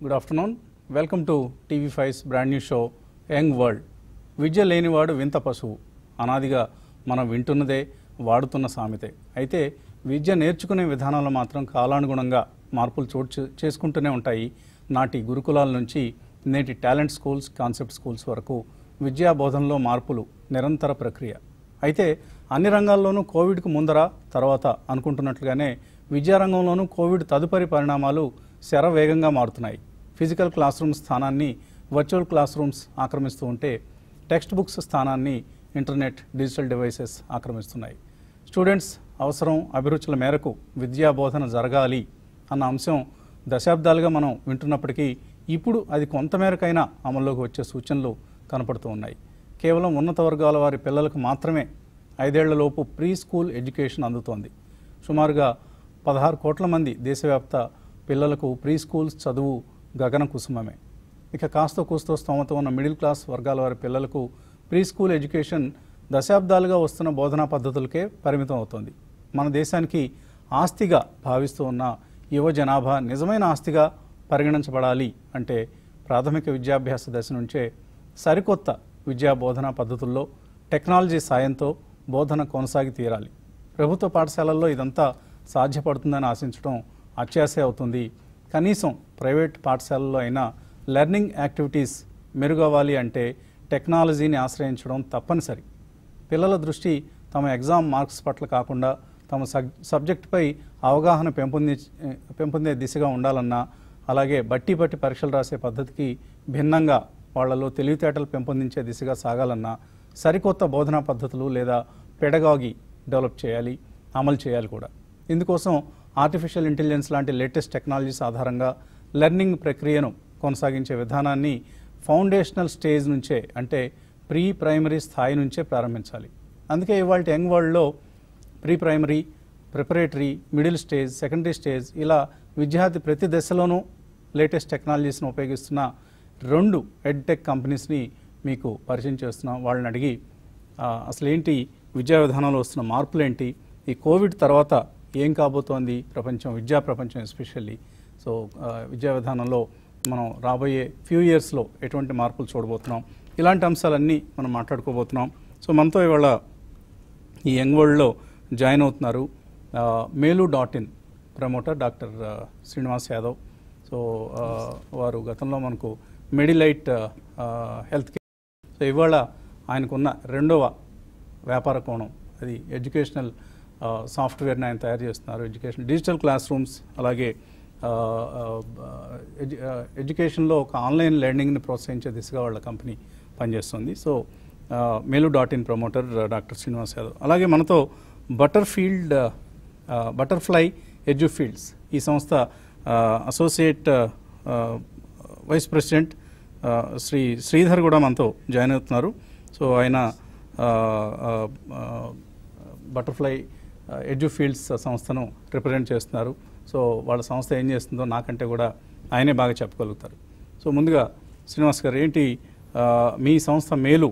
Good afternoon welcome to TV five's brand new show young world విద్య లేనివాడు వింత పశువు అనాదిగా మనం వింటున్నదే వాడుతున్న సామెతే అయితే విద్య నేర్చుకునే విధానాలు మాత్రం కాలానుగుణంగా మార్పులు చోటు చే- చేసుకుంటూనే ఉంటాయి నాటి గురుకులాల నుంచి నేటి టాలెంట్ స్కూల్స్ కాన్సెప్ట్ స్కూల్స్ వరకు విద్యా బోధనలో మార్పులు నిరంతర ప్రక్రియ అయితే అన్ని రంగాల్లోనూ కోవిడ్కు ముందర తర్వాత అనుకుంటున్నట్లుగానే విద్యారంగంలోనూ కోవిడ్ తదుపరి పరిణామాలు శర వేగంగా మారుతున్నాయి ఫిజికల్ క్లాస్ రూమ్ స్థానాన్ని వర్చువల్ క్లాస్ రూమ్స్ ఆక్రమిస్తూ ఉంటే టెక్స్ట్ బుక్స్ స్థానాన్ని ఇంటర్నెట్ డిజిటల్ డివైసెస్ ఆక్రమిస్తున్నాయి స్టూడెంట్స్ అవసరం అభిరుచుల మేరకు విద్యా బోధన జరగాలి అన్న అంశం దశాబ్దాలుగా మనం వింటున్నప్పటికీ ఇప్పుడు అది కొంతమేరకైనా అమల్లోకి వచ్చే సూచనలు కనపడుతూ ఉన్నాయి కేవలం ఉన్నత వర్గాల వారి పిల్లలకు మాత్రమే ఐదేళ్లలోపు ప్రీ స్కూల్ ఎడ్యుకేషన్ అందుతోంది సుమారుగా పదహారు కోట్ల మంది దేశవ్యాప్త పిల్లలకు ప్రీ స్కూల్స్ చదువు గగన కుసుమమే ఇక కాస్త కూస్తో స్తోమత ఉన్న మిడిల్ క్లాస్ వర్గాల వారి పిల్లలకు ప్రీ స్కూల్ ఎడ్యుకేషన్ దశాబ్దాలుగా వస్తున్న బోధనా పద్ధతులకే పరిమితం అవుతోంది మన దేశానికి ఆస్తిగా భావిస్తూ ఉన్న యువ జనాభా నిజమైన ఆస్తిగా పరిగణించబడాలి అంటే ప్రాథమిక విద్యాభ్యాస దశ నుంచే సరికొత్త విద్యా బోధనా పద్ధతుల్లో టెక్నాలజీ సాయంతో బోధన కొనసాగి తీరాలి ప్రభుత్వ పాఠశాలల్లో ఇదంతా సాధ్యపడుతుందని ఆశించడం అత్యాశ అవుతుంది కనీసం ప్రైవేట్ పాఠశాలల్లో అయినా లెర్నింగ్ యాక్టివిటీస్ మెరుగవ్వాలి అంటే టెక్నాలజీని ఆశ్రయించడం తప్పనిసరి పిల్లల దృష్టి తమ ఎగ్జామ్ మార్క్స్ పట్ల కాకుండా తమ సబ్ సబ్జెక్టుపై అవగాహన పెంపొంది పెంపొందే దిశగా ఉండాలన్నా అలాగే బట్టి బట్టి పరీక్షలు రాసే పద్ధతికి భిన్నంగా వాళ్ళలో తెలివితేటలు పెంపొందించే దిశగా సాగాలన్నా సరికొత్త బోధనా పద్ధతులు లేదా పెడగాగి డెవలప్ చేయాలి అమలు చేయాలి కూడా ఇందుకోసం ఆర్టిఫిషియల్ ఇంటెలిజెన్స్ లాంటి లేటెస్ట్ టెక్నాలజీస్ ఆధారంగా లెర్నింగ్ ప్రక్రియను కొనసాగించే విధానాన్ని ఫౌండేషనల్ స్టేజ్ నుంచే అంటే ప్రీ ప్రైమరీ స్థాయి నుంచే ప్రారంభించాలి అందుకే ఇవాళ యంగ్ వరల్డ్లో pre primary preparatory middle stage secondary stage ఇలా విద్యార్థి ప్రతి దశలోనూ లేటెస్ట్ టెక్నాలజీస్ని ఉపయోగిస్తున్న రెండు ఎడ్టెక్ కంపెనీస్ని మీకు పరిచయం చేస్తున్నాం వాళ్ళని అడిగి ఆ, అసలు ఏంటి విద్యా విధానంలో వస్తున్న మార్పులు ఏంటి ఈ కోవిడ్ తర్వాత ఏం కాబోతోంది ప్రపంచం విద్యా ప్రపంచం ఎస్పెషల్లీ సో ఆ, విద్యా విధానంలో మనం రాబోయే ఫ్యూ ఇయర్స్లో ఎటువంటి మార్పులు చూడబోతున్నాం ఇలాంటి అంశాలన్నీ మనం మాట్లాడుకోబోతున్నాం సో మనతో ఇవాళ ఈ యంగ్ వరల్డ్లో జాయిన్ అవుతున్నారు ఆ, Melu dot in promoter doctor ఆ, శ్రీనివాస్ యాదవ్ సో ఆ, వారు గతంలో మనకు మెడిలైట్ ఆ, హెల్త్ కేర్ సో ఇవాళ ఆయనకున్న రెండవ వ్యాపార కోణం అది ఎడ్యుకేషనల్ ఆ, సాఫ్ట్వేర్ని ఆయన తయారు చేస్తున్నారు ఎడ్యుకేషన్ డిజిటల్ క్లాస్ రూమ్స్ అలాగే ఆ, ఆ, ఎడ్యు- ఆ, ఎడ్యుకేషన్లో ఒక ఆన్లైన్ లెర్నింగ్ని ప్రోత్సహించే దిశగా వాళ్ళ కంపెనీ పనిచేస్తుంది సో ఆ, మేలు డాట్ ఇన్ ప్రమోటర్ ఆ, డాక్టర్ శ్రీనివాస్ యాదవ్ అలాగే మనతో బటర్ ఫీల్డ్ ఆ, బటర్ఫ్లై ఎడ్యుఫీల్డ్స్ ఈ సంస్థ ఆ, అసోసియేట్ ఆ, ఆ, వైస్ ప్రెసిడెంట్ ఆ, శ్రీ శ్రీధర్ కూడా మనతో జాయిన్ అవుతున్నారు సో ఆయన ఆ, ఆ, ఆ, బటర్ఫ్లై ఆ, ఎడ్యుఫీల్డ్స్ సంస్థను రిప్రజెంట్ చేస్తున్నారు సో వాళ్ళ సంస్థ ఏం చేస్తుందో నాకంటే కూడా ఆయనే బాగా చెప్పగలుగుతారు సో ముందుగా శ్రీనివాస్ గారు ఏంటి ఆ, మీ సంస్థ మేలు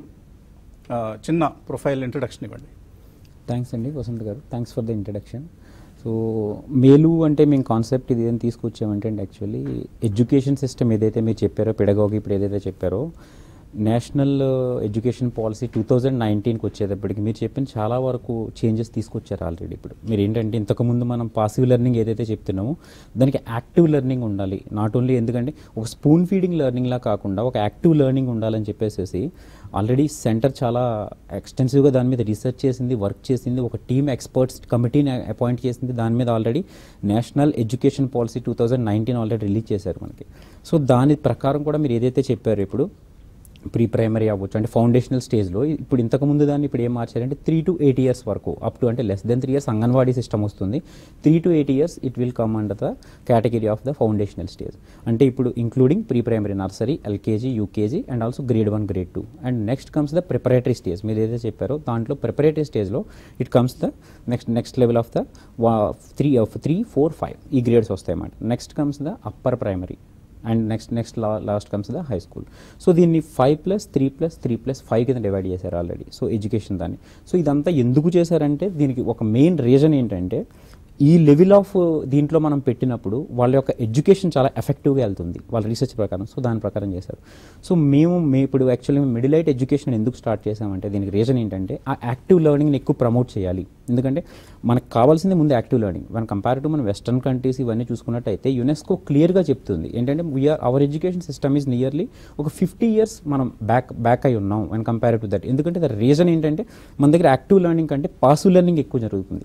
ఆ, చిన్న ప్రొఫైల్ ఇంట్రడక్షన్ ఇవ్వండి థ్యాంక్స్ అండి Vasant garu thanks for the introduction so Melu అంటే మేము కాన్సెప్ట్ ఇది ఏం తీసుకొచ్చామంటే అండి యాక్చువల్లీ ఎడ్యుకేషన్ సిస్టమ్ ఏదైతే మీరు చెప్పారో పెడగాగి ఇప్పుడు ఏదైతే చెప్పారో national education policy two thousand నైన్టీన్కి వచ్చేటప్పటికి మీరు చెప్పిన చాలా వరకు చేంజెస్ తీసుకొచ్చారు ఆల్రెడీ ఇప్పుడు మీరు ఏంటంటే ఇంతకుముందు మనం పాసివ్ లెర్నింగ్ ఏదైతే చెప్తున్నామో దానికి యాక్టివ్ లెర్నింగ్ ఉండాలి నాట్ ఓన్లీ ఎందుకంటే ఒక స్పూన్ ఫీడింగ్ లెర్నింగ్లా కాకుండా ఒక యాక్టివ్ లెర్నింగ్ ఉండాలని చెప్పేసి ఆల్రెడీ సెంటర్ చాలా ఎక్స్టెన్సివ్గా దాని మీద రీసెర్చ్ చేసింది వర్క్ చేసింది ఒక టీమ్ ఎక్స్పర్ట్స్ కమిటీని అపాయింట్ చేసింది దాని మీద already national education policy two thousand nineteen already release చేశారు మనకి సో దాని ప్రకారం కూడా మీరు ఏదైతే చెప్పారో ఇప్పుడు ప్రీ ప్రైమరీ అవ్వచ్చు అంటే ఫౌండేషనల్ స్టేజ్లో ఇప్పుడు ఇంతకు ముందు దాన్ని ఇప్పుడు ఏం మార్చారంటే త్రీ టు ఎయిట్ ఇయర్స్ వరకు అప్ టు అంటే less than three years anganwadi system వస్తుంది three to eight years it will come under the category of the foundational stage అంటే ఇప్పుడు including pre primary nursery LKG UKG and also grade one grade two and next comes the preparatory stage మీరు ఏదైతే చెప్పారో దాంట్లో preparatory స్టేజ్లో it comes the next next level of the three three four five ఈ grades వస్తాయి అన్నమాట next comes the upper primary and next next లా last comes the high school so దీన్ని five plus three plus three plus five కింద divide చేశారు already so education దాన్ని so ఇదంతా ఎందుకు చేశారంటే దీనికి ఒక మెయిన్ రీజన్ ఏంటంటే ఈ లెవెల్ ఆఫ్ దీంట్లో మనం పెట్టినప్పుడు వాళ్ళ యొక్క ఎడ్యుకేషన్ చాలా ఎఫెక్టివ్గా వెళ్తుంది వాళ్ళ రీసెర్చ్ ప్రకారం సో దాని ప్రకారం చేశారు సో మేము మే ఇప్పుడు యాక్చువల్లీ మిడిల్ ఎయిట్ ఎడ్యుకేషన్ ఎందుకు స్టార్ట్ చేసామంటే దీనికి రీజన్ ఏంటంటే ఆ యాక్టివ్ లెర్నింగ్ని ఎక్కువ ప్రమోట్ చేయాలి ఎందుకంటే మనకు కావాల్సింది ముందు యాక్టివ్ లెర్నింగ్ మన కంపేర్ టు మన వెస్టర్న్ కంట్రీస్ ఇవన్నీ చూసుకున్నట్టయితే యునెస్కో క్లియర్గా చెప్తుంది ఏంటంటే we're our education system is nearly ఒక ఫిఫ్టీ ఇయర్స్ మనం బ్యాక్ బ్యాక్ అయి ఉన్నాం అండ్ కంపేర్ టు దట్ ఎందుకంటే ద రీజన్ ఏంటంటే మన దగ్గర యాక్టివ్ లెర్నింగ్ కంటే పాసివ్ లెర్నింగ్ ఎక్కువ జరుగుతుంది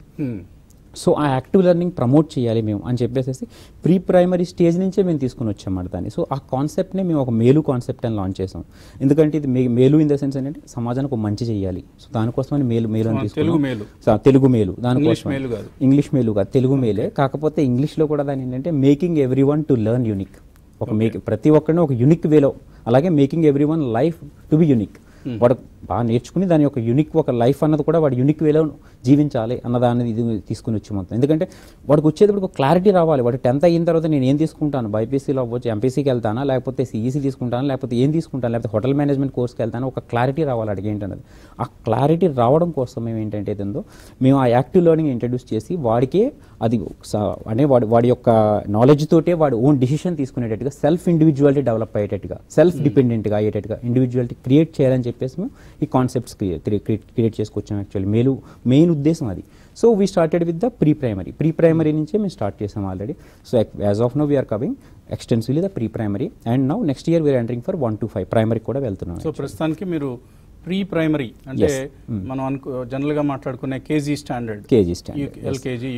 సో ఆ యాక్టివ్ లెర్నింగ్ ప్రమోట్ చేయాలి మేము అని చెప్పేసి ప్రీ ప్రైమరీ స్టేజ్ నుంచే మేము తీసుకుని వచ్చామన్నమాట దాన్ని సో ఆ కాన్సెప్ట్నే మేము ఒక మేలు కాన్సెప్ట్ అని లాంచ్ చేసాం ఎందుకంటే ఇది మే- మేలు ఇన్ ద సెన్స్ ఏంటంటే సమాజానికి ఒక మంచి చేయాలి సో దానికోసమని మేలు మేలు అని ఆ, తీసుకున్నాం. తెలుగు మేలు. సో ఆ తెలుగు మేలు ఇంగ్లీష్ దానికోసం మేలు కాదు. ఇంగ్లీష్ మేలు కాదు తెలుగు మేలే కాకపోతే ఇంగ్లీష్లో కూడా దాని ఏంటంటే making every one to learn unique ఒక మేక్ ప్రతి ఒక్కరిని ఒక యూనిక్ వేలో అలాగే making every one life to be unique వాడు బాగా నేర్చుకుని దాని యొక్క యూనిక్ ఒక లైఫ్ అన్నది కూడా వాడు యూనిక్ వేలో జీవించాలి అన్న దాన్ని ఇది తీసుకుని వచ్చి మొత్తం ఎందుకంటే వాడికి వచ్చేటప్పుడు ఒక క్లారిటీ రావాలి వాడు టెన్త్ అయిన తర్వాత నేను ఏం తీసుకుంటాను బైపీసీలో అవ్వచ్చు ఎంపీసీకి వెళ్తానా లేకపోతే సిఈసీ తీసుకుంటాను లేకపోతే ఏం తీసుకుంటాను లేకపోతే హోటల్ మేనేజ్మెంట్ కోర్స్కి వెళ్తాను ఒక క్లారిటీ రావాలి అడిగి ఏంటన్నది ఆ క్లారిటీ రావడం కోసం మేము ఏంటంటే ఏదో మేము ఆ యాక్టివ్ లెర్నింగ్ ఇంట్రడ్యూస్ చేసి వాడికే అది స- అంటే వాడి వాడి యొక్క నాలెడ్జ్ తోటే వాడు ఓన్ డిసిషన్ తీసుకునేటట్టుగా సెల్ఫ్ ఇండివిజువాలిటీ డెవలప్ అయ్యేటట్టుగా సెల్ఫ్ డిపెండెంట్గా అయ్యేటట్టుగా ఇండివిజువాలిటీ క్రియేట్ చేయాలని చెప్పేసి మేము ఈ కాన్సెప్ట్స్ క్రియేట్ చేసుకొచ్చాం యాక్చువల్లీ మేలు మెయిన్ ఉద్దేశం అది so we started with the pre primary pre primary నుంచే మేము స్టార్ట్ చేసాం already so as of now we're covering extensively the pre primary and now next year we're entering for one to five primary కూడా వెళ్తున్నాం so ప్రస్తుతానికి మీరు pre primary అంటే Yes. Mm. మనం అనుకో జనరల్ గా మాట్లాడుకునే KG standard KG LKG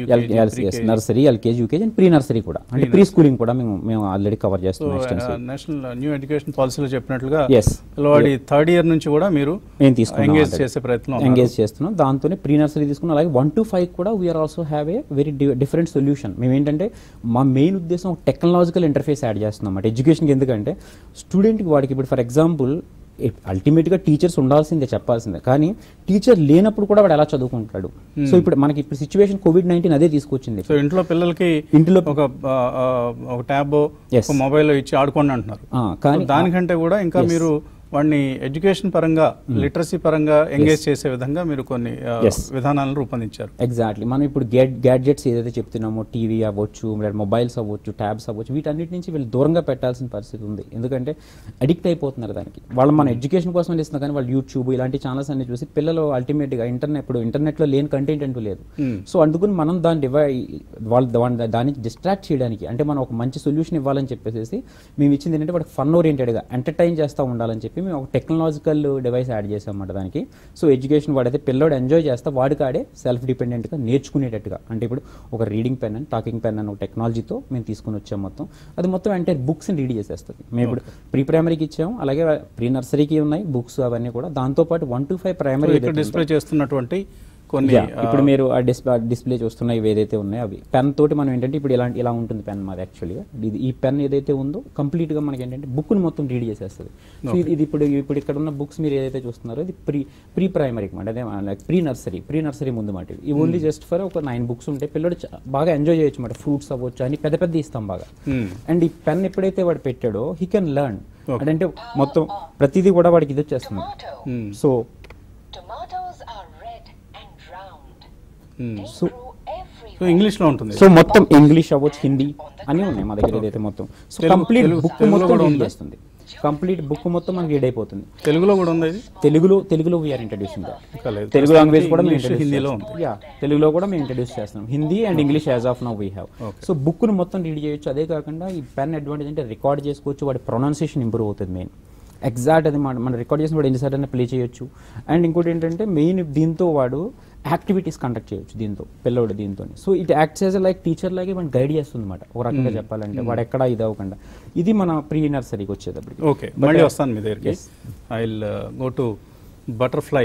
nursery LKG UKG and pre nursery కూడా అంటే ప్రీ స్కూలింగ్ కూడా మేము మేము ఆల్రెడీ కవర్ సో చేస్తున్నాం ఎక్స్టెన్సివ్ నేషనల్ న్యూ ఎడ్యుకేషన్ పాలసీలో చెప్పినట్లుగా Yes. పిల్లవాడి థర్డ్ ఇయర్ నుంచి కూడా మీరు మేము తీసుకున్నాం ఎంగేజ్ already. చేసే ప్రయత్నం ఎంగేజ్ చేస్తున్నాం దాంతోనే ప్రీ నర్సరీ తీసుకున్నాం అలాగే వన్ టు ఫైవ్ కూడా we're also have a very different solution మేము ఏంటంటే మా మెయిన్ ఉద్దేశం టెక్నాలజికల్ ఇంటర్ఫేస్ యాడ్ చేస్తున్నాం అన్నమాట ఎడ్యుకేషన్కి ఎందుకంటే స్టూడెంట్కి వాడికి ఇప్పుడు ఫర్ ఎగ్జాంపుల్ అల్టిమేట్గా టీచర్స్ ఉండాల్సిందే చెప్పాల్సిందే కానీ టీచర్ లేనప్పుడు కూడా వాడు ఎలా చదువుకుంటాడు సో ఇప్పుడు మనకి ఇప్పుడు సిచ్యువేషన్ కోవిడ్ నైన్టీన్ అదే తీసుకొచ్చింది సో ఇంట్లో పిల్లలకి ఇంట్లో ఒక ఆ, ఆ, ఒక ట్యాబ్ Yes. ఒక మొబైల్ ఇచ్చి ఆడుకోండి అంటున్నారు ఆ, కానీ సో దానికంటే కూడా ఇంకా మీరు వాడిని ఎడ్యుకేషన్ పరంగా లిటరసీ పరంగా ఎంగేజ్ చేసే విధంగా మీరు కొన్ని ఆ, Yes. విధానాలను రూపొందించారు ఎగ్జాక్ట్లీ మనం ఇప్పుడు గ్యాడ్ గ్యాడ్జెట్స్ ఏదైతే చెప్తున్నామో టీవీ అవ్వచ్చు లేదా మొబైల్స్ అవ్వచ్చు ట్యాబ్స్ అవ్వచ్చు వీటన్నిటి నుంచి వీళ్ళు దూరంగా పెట్టాల్సిన పరిస్థితి ఉంది ఎందుకంటే అడిక్ట్ అయిపోతున్నారు దానికి వాళ్ళు మన ఎడ్యుకేషన్ కోసం ఇస్తున్నారు కానీ వాళ్ళు యూట్యూబ్ ఇలాంటి ఛానల్స్ అన్ని చూసి పిల్లలు అల్టిమేట్గా ఇంటర్నెట్ ఇప్పుడు ఇంటర్నెట్లో లేని కంటెంట్ అంటూ లేదు Hmm. సో అందుకని మనం దాన్ని డివై వాళ్ళు దాన్ని దాన్ని డిస్ట్రాక్ట్ చేయడానికి అంటే మనం ఒక మంచి సొల్యూషన్ ఇవ్వాలని చెప్పేసి మేము ఇచ్చింది ఏంటంటే వాడికి ఫన్ ఓరియంటెడ్గా ఎంటర్టైన్ చేస్తూ ఉండాలని చెప్పి మేము ఒక టెక్నాలజికల్ డివైస్ యాడ్ చేసామన్నమాట దానికి సో ఎడ్యుకేషన్ వాడైతే పిల్లోడు ఎంజాయ్ చేస్తా వాడికి ఆడే సెల్ఫ్ డిపెండెంట్గా నేర్చుకునేటట్టుగా అంటే ఇప్పుడు ఒక reading pen and talking pen అని ఒక టెక్నాలజీతో మేము తీసుకుని వచ్చాం మొత్తం అది మొత్తం ఎంటైర్ బుక్స్ని రీడ్ చేసేస్తుంది మేము ఇప్పుడు ప్రీ ప్రైమరీకి ఇచ్చాము అలాగే ప్రీ నర్సరీకి ఉన్నాయి బుక్స్ అవన్నీ కూడా దాంతోపాటు one to five so primary ఇక్కడ డిస్ప్లే చేస్తున్నటువంటి కొన్ని Yeah, ఇప్పుడు మీరు ఆ డిస్ప్లే డిస్ప్లే చూస్తున్న ఇవి ఏదైతే ఉన్నాయో అవి పెన్ తోటి మనం ఏంటంటే ఇప్పుడు ఇలాంటి ఇలా ఉంటుంది పెన్ మాది యాక్చువల్గా ఇది ఈ పెన్ ఏదైతే ఉందో కంప్లీట్గా మనకి ఏంటంటే బుక్ని మొత్తం రీడ్ చేసేస్తుంది సో ఇది ఇది ఇప్పుడు ఇప్పుడు ఇక్కడ ఉన్న బుక్స్ మీరు ఏదైతే చూస్తున్నారో ఇది ప్రీ ప్రీ ప్రైమరీకి మాట అదే like pre nursery pre nursery ముందు మాట ఇవి ఓన్లీ జస్ట్ ఫర్ ఒక నైన్ బుక్స్ ఉంటాయి పిల్లడు చ- బాగా ఎంజాయ్ చేయొచ్చు మాట ఫ్రూట్స్ అవ్వచ్చు అని పెద్ద పెద్ద ఇస్తాం బాగా Hmm. అండ్ ఈ పెన్ ఎప్పుడైతే వాడు పెట్టాడో హీ కెన్ లెర్న్ అంటే మొత్తం ప్రతిదీ కూడా వాడికి ఇది వచ్చేస్తుంది Tomato. Hmm. So Tomatoes are red and round. Hmm. They So- grow everywhere. So English లో ఉంటుంది సో మొత్తం ఇంగ్లీష్ అవ్వచ్చు హిందీ అన్నీ ఉన్నాయి మా దగ్గర ఏదైతే మొత్తం so Telugu- complete Telugu- book తెలుగులో మొత్తం కూడా రీడ్ ఉందా? చేస్తుంది కంప్లీట్ బుక్ మొత్తం మనకి రీడ్ అయిపోతుంది తెలుగులో కూడా ఉంది ఇది తెలుగులో తెలుగులో వీఆర్ ఇంట్రడ్యూసింగ్ ఇంకా లేదు. తెలుగు లాంగ్వేజ్ కూడా మేము ఇంగ్లీష్, introduce హిందీలో చేస్తాం. యా తెలుగులో కూడా మేము ఇంట్రడ్యూస్ చేస్తున్నాం Hindi and English as of now we have Okay. So బుక్ను మొత్తం రీడ్ చేయొచ్చు అదే కాకుండా ఈ పెన్ అడ్వాంటేజ్ అంటే రికార్డ్ చేసుకోవచ్చు వాడి ప్రొనౌన్సియేషన్ ఇంప్రూవ్ అవుతుంది మెయిన్ ఎగ్జాక్ట్ అది మన మనం రికార్డ్ చేసిన వాడు ఎన్నిసార్లు అయినా ప్లే చేయొచ్చు అండ్ ఇంకోటి ఏంటంటే మెయిన్ దీంతో వాడు యాక్టివిటీస్ కండక్ట్ చేయొచ్చు దీంతో పిల్లవాడు దీంతో so it acts as like teacher లాగే మనం గైడ్ చేస్తుంది అనమాట ఒక రకంగా చెప్పాలంటే వాడు ఎక్కడ ఇది అవ్వకుండా ఇది మన ప్రీ నర్సరీకి వచ్చేటప్పటికి ఓకే మళ్ళీ వస్తాను మీ దగ్గరికి I will go to butterfly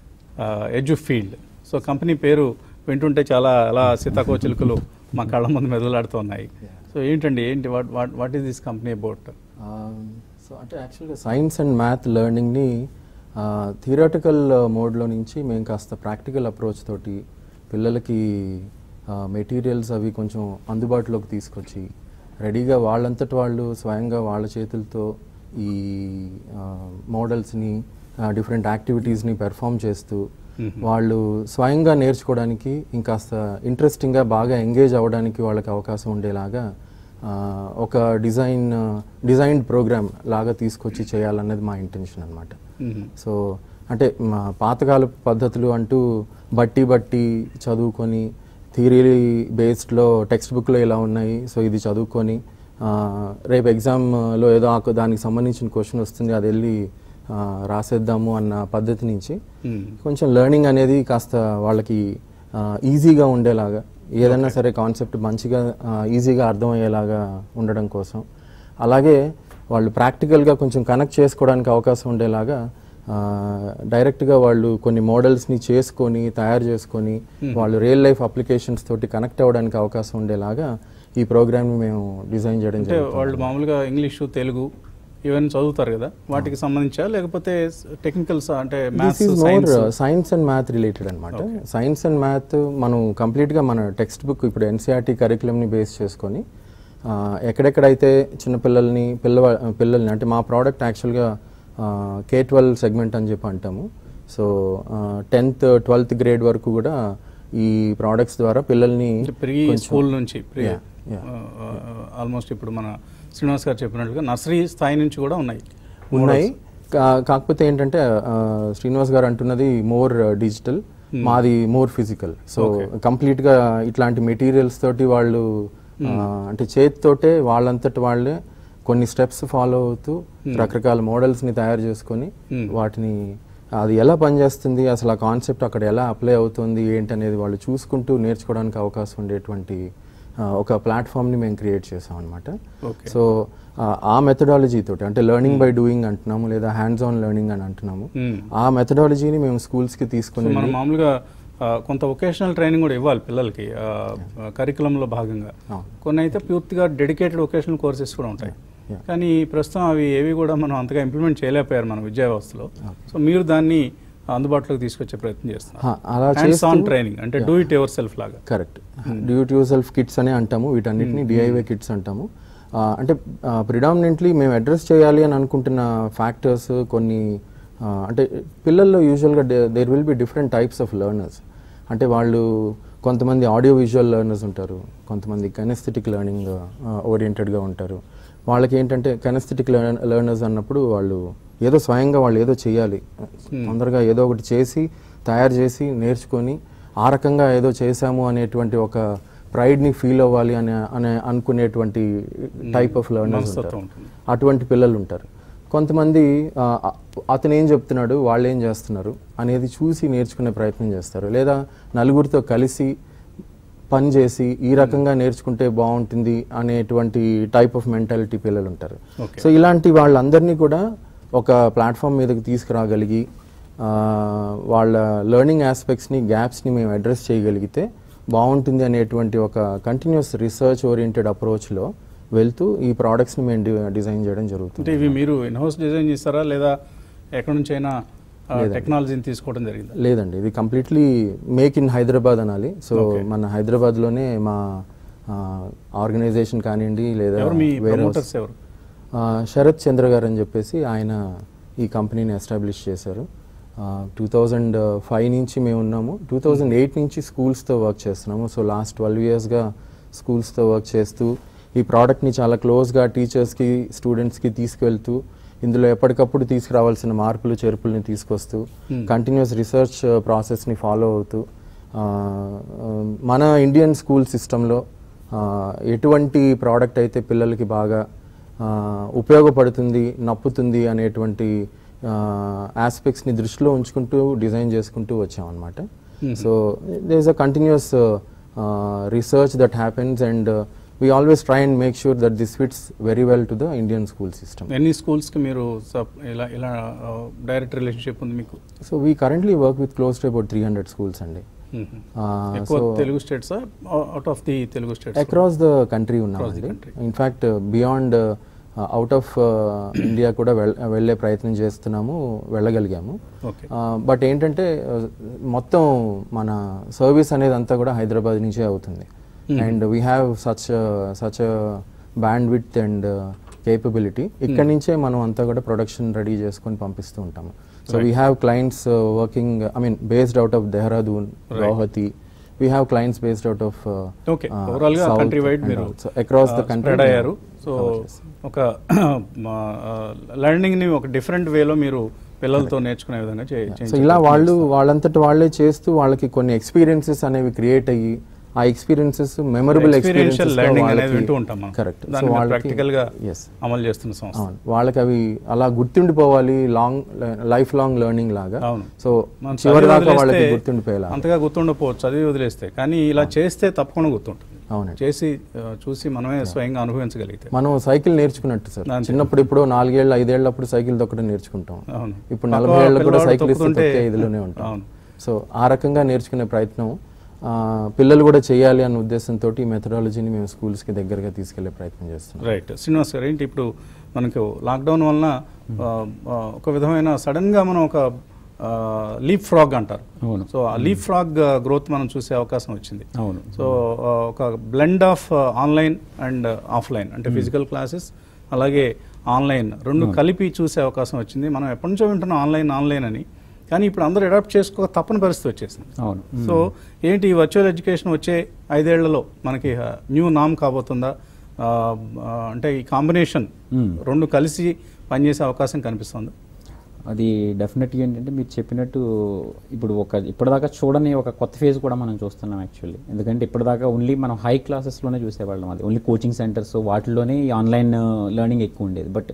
edu field so company పేరు వింటుంటే చాలా అలా సీతాకోచిలుకలు మా కళ్ళ ముందు మెదలాడుతూ ఉన్నాయి సో ఏంటండి ఏంటి what what what is this company about so అంటే యాక్చువల్గా సైన్స్ అండ్ మ్యాథ్ లెర్నింగ్ని థియరటికల్ మోడ్లో నుంచి మేము కాస్త ప్రాక్టికల్ అప్రోచ్ తోటి పిల్లలకి మెటీరియల్స్ అవి కొంచెం అందుబాటులోకి తీసుకొచ్చి రెడీగా వాళ్ళంతటి వాళ్ళు స్వయంగా వాళ్ళ చేతులతో ఈ మోడల్స్ని డిఫరెంట్ యాక్టివిటీస్ని పెర్ఫామ్ చేస్తూ వాళ్ళు స్వయంగా నేర్చుకోవడానికి ఇంకాస్త ఇంట్రెస్టింగ్గా బాగా ఎంగేజ్ అవ్వడానికి వాళ్ళకి అవకాశం ఉండేలాగా ఆ, ఒక డిజైన్ డిజైన్డ్ ప్రోగ్రామ్ లాగా తీసుకొచ్చి చేయాలన్నది మా ఇంటెన్షన్ అనమాట సో అంటే మా పాతకాల పద్ధతులు అంటూ బట్టి బట్టి చదువుకొని థియరీ బేస్డ్లో టెక్స్ట్ బుక్లో ఇలా ఉన్నాయి సో ఇది చదువుకొని ఆ, రేపు ఎగ్జామ్లో ఏదో ఆ దానికి సంబంధించిన క్వశ్చన్ వస్తుంది అది వెళ్ళి ఆ, రాసేద్దాము అన్న పద్ధతి నుంచి కొంచెం లెర్నింగ్ అనేది కాస్త వాళ్ళకి ఆ, ఈజీగా ఉండేలాగా ఏదైనా సరే కాన్సెప్ట్ మంచిగా ఆ, ఈజీగా అర్థమయ్యేలాగా ఉండడం కోసం అలాగే వాళ్ళు ప్రాక్టికల్గా కొంచెం కనెక్ట్ చేసుకోవడానికి అవకాశం ఉండేలాగా ఆ, డైరెక్ట్గా వాళ్ళు కొన్ని మోడల్స్ని చేసుకొని తయారు చేసుకొని వాళ్ళు రియల్ లైఫ్ అప్లికేషన్స్ తోటి కనెక్ట్ అవ్వడానికి అవకాశం ఉండేలాగా ఈ ప్రోగ్రామ్ని మేము డిజైన్ చేయడం అంటే జరుగుతుంది వాళ్ళు మామూలుగా ఇంగ్లీషు తెలుగు ఇవన్నీ చదువుతారు కదా వాటికి సంబంధించా లేకపోతే టెక్నికల్స్ అంటే this maths is more science science and math related అనమాట సైన్స్ అండ్ మ్యాథ్ మనం కంప్లీట్గా మన టెక్స్ట్ బుక్ ఇప్పుడు ఎన్సీఆర్టీ కరికులంని బేస్ చేసుకొని ఆ, ఎక్కడెక్కడైతే చిన్నపిల్లల్ని పిల్ల పిల్లల్ని అంటే మా ప్రోడక్ట్ యాక్చువల్గా కే ట్వెల్వ్ సెగ్మెంట్ అని చెప్పి అంటాము సో టెన్త్ ట్వెల్త్ గ్రేడ్ వరకు కూడా ఈ ప్రోడక్ట్స్ ద్వారా పిల్లల్ని ప్రీ స్కూల్ నుంచి ప్రీ Yeah, yeah. ఆల్మోస్ట్ ఇప్పుడు మన శ్రీనివాస్ గారు చెప్పినట్లుగా నర్సరీ స్థాయి నుంచి కూడా ఉన్నాయి ఉన్నాయి కా- కాకపోతే ఏంటంటే ఆ, శ్రీనివాస్ గారు అంటున్నది మోర్ డిజిటల్ మాది మోర్ ఫిజికల్ సో కంప్లీట్ గా ఇట్లాంటి మెటీరియల్స్ తోటి వాళ్ళు ఆ, అంటే చేతితోటే వాళ్ళంతటి వాళ్ళే కొన్ని స్టెప్స్ ఫాలో అవుతూ రకరకాల మోడల్స్ ని తయారు చేసుకొని వాటిని అది ఎలా పనిచేస్తుంది అసలు ఆ కాన్సెప్ట్ అక్కడ ఎలా అప్లై అవుతుంది ఏంటనేది వాళ్ళు చూసుకుంటూ నేర్చుకోవడానికి అవకాశం ఉండేటువంటి ఆ, ఒక ప్లాట్ఫామ్ని మేము క్రియేట్ చేసాం అనమాట Okay. సో ఆ- ఆ మెథడాలజీ తోటి అంటే లెర్నింగ్ బై డూయింగ్ అంటున్నాము లేదా హ్యాండ్స్ ఆన్ లెర్నింగ్ అని అంటున్నాము Hmm. ఆ మెథడాలజీని మేము స్కూల్స్కి సో తీసుకుని మనం మామూలుగా ఆ, కొంత వొకేషనల్ ట్రైనింగ్ కూడా ఇవ్వాలి పిల్లలకి కరికులంలో భాగంగా అవును. కొన్ని అయితే పూర్తిగా డెడికేటెడ్ వొకేషనల్ కోర్సెస్ కూడా ఉంటాయి Yeah. కానీ ప్రస్తుతం అవి ఏవి కూడా మనం అంతగా ఇంప్లిమెంట్ చేయలేకపోయారు మన విద్యా వ్యవస్థలో సో మీరు దాన్ని అందుబాటులోకి తీసుకొచ్చే ప్రయత్నం చేస్తున్నారు హా, అలా హ్యాండ్స్ ఆన్ చేస్తూ- ట్రైనింగ్ అంటే డూ ఇట్ ఎవర్ సెల్ఫ్ లాగా correct due to self kits అనే అంటాము వీటన్నిటిని డిఐవై కిట్స్ అంటాము ఆ, అంటే ప్రిడామినెంట్లీ మేము అడ్రస్ చేయాలి అని అనుకుంటున్న ఫ్యాక్టర్స్ కొన్ని ఆ, అంటే పిల్లల్లో యూజువల్గా there will be different types of learners అంటే వాళ్ళు కొంతమంది ఆడియో విజువల్ లెర్నర్స్ ఉంటారు కొంతమంది కెనెస్థెటిక్ లెర్నింగ్ ఓరియంటెడ్గా ఉంటారు వాళ్ళకి ఏంటంటే కెనెస్థెటిక్ లెర్నర్స్ అన్నప్పుడు వాళ్ళు ఏదో స్వయంగా వాళ్ళు ఏదో చేయాలి తొందరగా ఏదో ఒకటి చేసి తయారు చేసి నేర్చుకొని ఆ రకంగా ఏదో చేశాము అనేటువంటి ఒక ప్రైడ్ని ఫీల్ అవ్వాలి అనే అనే అనుకునేటువంటి టైప్ ఆఫ్ లెర్నర్స్ మనస్తత్వం ఉంటారు ఉంటుంది. అటువంటి పిల్లలు ఉంటారు కొంతమంది ఆ, అ- అతను ఏం చెప్తున్నాడు వాళ్ళు ఏం చేస్తున్నారు అనేది చూసి నేర్చుకునే ప్రయత్నం చేస్తారు లేదా నలుగురితో కలిసి పని చేసి ఈ రకంగా నేర్చుకుంటే బాగుంటుంది అనేటువంటి టైప్ ఆఫ్ మెంటాలిటీ పిల్లలు ఉంటారు Okay. సో ఇలాంటి వాళ్ళందరినీ కూడా ఒక ప్లాట్ఫామ్ మీదకి తీసుకురాగలిగి ఆ, వాళ్ళ లెర్నింగ్ ఆస్పెక్ట్స్ని గ్యాప్స్ని మేము అడ్రస్ చేయగలిగితే బాగుంటుంది అనేటువంటి ఒక కంటిన్యూస్ రీసెర్చ్ ఓరియంటెడ్ అప్రోచ్లో వెళ్తూ ఈ ప్రోడక్ట్స్ని మేము డి- డిజైన్ చేయడం జరుగుతుంది అంటే ఇవి మీరు ఇన్హౌస్ డిజైన్ చేస్తారా లేదా ఎక్కడి నుంచి అయినా టెక్నాలజీని తీసుకోవడం జరిగిందా లేదండి ఇది కంప్లీట్లీ మేక్ ఇన్ హైదరాబాద్ అనాలి సో Okay. మన హైదరాబాద్లోనే మా ఆర్గనైజేషన్ కానివ్వండి లేదా ఎవరు మీ warehouse. ప్రమోటర్స్ ఎవరు ఆ, శరత్ చంద్ర గారు అని చెప్పేసి ఆయన ఈ కంపెనీని ఎస్టాబ్లిష్ చేశారు టూ థౌజండ్ ఫైవ్ నుంచి మేము ఉన్నాము టూ థౌజండ్ ఎయిట్ నుంచి స్కూల్స్తో వర్క్ చేస్తున్నాము సో లాస్ట్ ట్వెల్వ్ ఇయర్స్గా స్కూల్స్తో వర్క్ చేస్తూ ఈ ప్రోడక్ట్ని చాలా క్లోజ్గా టీచర్స్కి స్టూడెంట్స్కి తీసుకెళ్తూ ఇందులో ఎప్పటికప్పుడు తీసుకురావాల్సిన మార్పులు చేర్పుల్ని తీసుకొస్తూ కంటిన్యూస్ రీసెర్చ్ ప్రాసెస్ని ఫాలో అవుతూ ఆ, ఆ, మన ఇండియన్ స్కూల్ సిస్టంలో ఎటువంటి ప్రోడక్ట్ అయితే పిల్లలకి బాగా ఆ, ఉపయోగపడుతుంది నప్పుతుంది అనేటువంటి ఆస్పెక్ట్స్ని దృష్టిలో ఉంచుకుంటూ డిజైన్ చేసుకుంటూ వచ్చామన్నమాట so they is a continuous research that happens and we always try and make sure that this fits very well to the Indian school system ఎన్ని స్కూల్స్కి మీరు సప్ ఇలా ఇలా డైరెక్ట్ రిలేషన్షిప్ ఉంది మీకు so we currently work with close to about three hundred schools అండి మ్మ్. Ah, ఎక్కువ so- Telugu states out of the Telugu states across the country ఉన్నామండి country. In fact beyond out of India కూడా వెళ్ వెళ్ళే ప్రయత్నం చేస్తున్నాము వెళ్ళగలిగాము ఓకే బట్ ఏంటంటే uh, మొత్తం మన సర్వీస్ అనేది అంతా కూడా హైదరాబాద్ నుంచే అవుతుంది and we have such such bandwidth and capability ఇక్కడి నుంచే మనం అంతా కూడా ప్రొడక్షన్ రెడీ చేసుకొని పంపిస్తూ ఉంటాము so we have clients working I mean based out of Dehradun Guwahati we have clients based out of okay overall గా కంట్రీ వైడ్ మీరు across the uh, country spread అయ్యారు సో ఒక లెర్నింగ్ ని ఒక డిఫరెంట్ వేలో మీరు పిల్లలతో నేర్చుకునే విధంగా చే- సో చేయించారు. ఇలా వాళ్ళు వాళ్ళంతటి వాళ్ళే చేస్తూ వాళ్ళకి కొన్ని ఎక్స్పీరియన్సెస్ అనేవి క్రియేట్ అయ్యి ఆ ఎక్స్పీరియన్సెస్ మెమరబుల్ ఎక్స్పీరియన్షియల్ లెర్నింగ్ అనేది వింటూ ఉంటాం మనం కరెక్ట్ సో దాన్ని వాళ్ళకి ప్రాక్టికల్ గా ఎస్ అమలు చేస్తున్న సంస్థ అవును వాళ్ళకి అవి అలా గుర్తుండిపోవాలి లాంగ్ లైఫ్ లాంగ్ లెర్నింగ్ లాగా అవును. సో మనం చివరి చదివి దాకా వదిలేస్తే వాళ్ళకి గుర్తుండిపోయేలా అంతగా గుర్తుండకపోవచ్చు చదివి వదిలేస్తే కానీ ఇలా చేస్తే తప్పకుండా గుర్తుంటుంది అవునండి చేసి ఆ, చూసి మనమే స్వయంగా అనుభవించగలిగితే మనం సైకిల్ నేర్చుకున్నట్టు సార్ అంతే. చిన్నప్పుడు ఇప్పుడు నాలుగేళ్ళు ఐదేళ్ళప్పుడు సైకిల్ తొక్కడం నేర్చుకుంటాం అవును ఇప్పుడు పక్క నలభై ఏళ్ళకు కూడా పిల్లవాడు సైకిల్ ఇస్తే తొక్కుతుంటే- తొక్కే ఇదిలోనే ఉంటాం అవును సో ఆ రకంగా నేర్చుకునే ప్రయత్నం ఆ, పిల్లలు కూడా చేయాలి అన్న ఉద్దేశంతో ఈ మెథడాలజీని మేము స్కూల్స్కి దగ్గరగా తీసుకెళ్లే ప్రయత్నం చేస్తున్నాం రైట్ శ్రీనివాస్ గారు ఏంటి ఇప్పుడు మనకు లాక్డౌన్ వలన ఆ, ఆ, ఒక విధమైన సడన్ గా మనం ఒక లీప్ ఫ్రాగ్ అంటారు అవును సో ఆ లీప్ ఫ్రాగ్ గ్రోత్ మనం చూసే అవకాశం వచ్చింది అవును సో ఆ, ఒక blend of online and offline అంటే ఫిజికల్ క్లాసెస్ అలాగే ఆన్లైన్ రెండు కలిపి చూసే అవకాశం వచ్చింది మనం ఎప్పటి నుంచో వింటున్నాం ఆన్లైన్ ఆన్లైన్ అని కానీ ఇప్పుడు అందరూ అడాప్ట్ చేసుకోక తప్పని పరిస్థితి వచ్చేసింది అవును సో ఏంటి ఈ వర్చువల్ ఎడ్యుకేషన్ వచ్చే ఐదేళ్లలో మనకి న్యూ నామ్ కాబోతుందా ఆ, ఆ, అంటే ఈ కాంబినేషన్ Hmm. రెండు కలిసి పనిచేసే అవకాశం కనిపిస్తుంది అది డెఫినెట్గా ఏంటంటే మీరు చెప్పినట్టు ఇప్పుడు ఒక ఇప్పటిదాకా చూడని ఒక కొత్త ఫేజ్ కూడా మనం చూస్తున్నాం యాక్చువల్లీ ఎందుకంటే ఇప్పటిదాకా ఓన్లీ మనం హై క్లాసెస్లోనే చూసేవాళ్ళం అది ఓన్లీ కోచింగ్ సెంటర్స్ వాటిలోనే ఈ ఆన్లైన్ లెర్నింగ్ ఎక్కువ ఉండేది బట్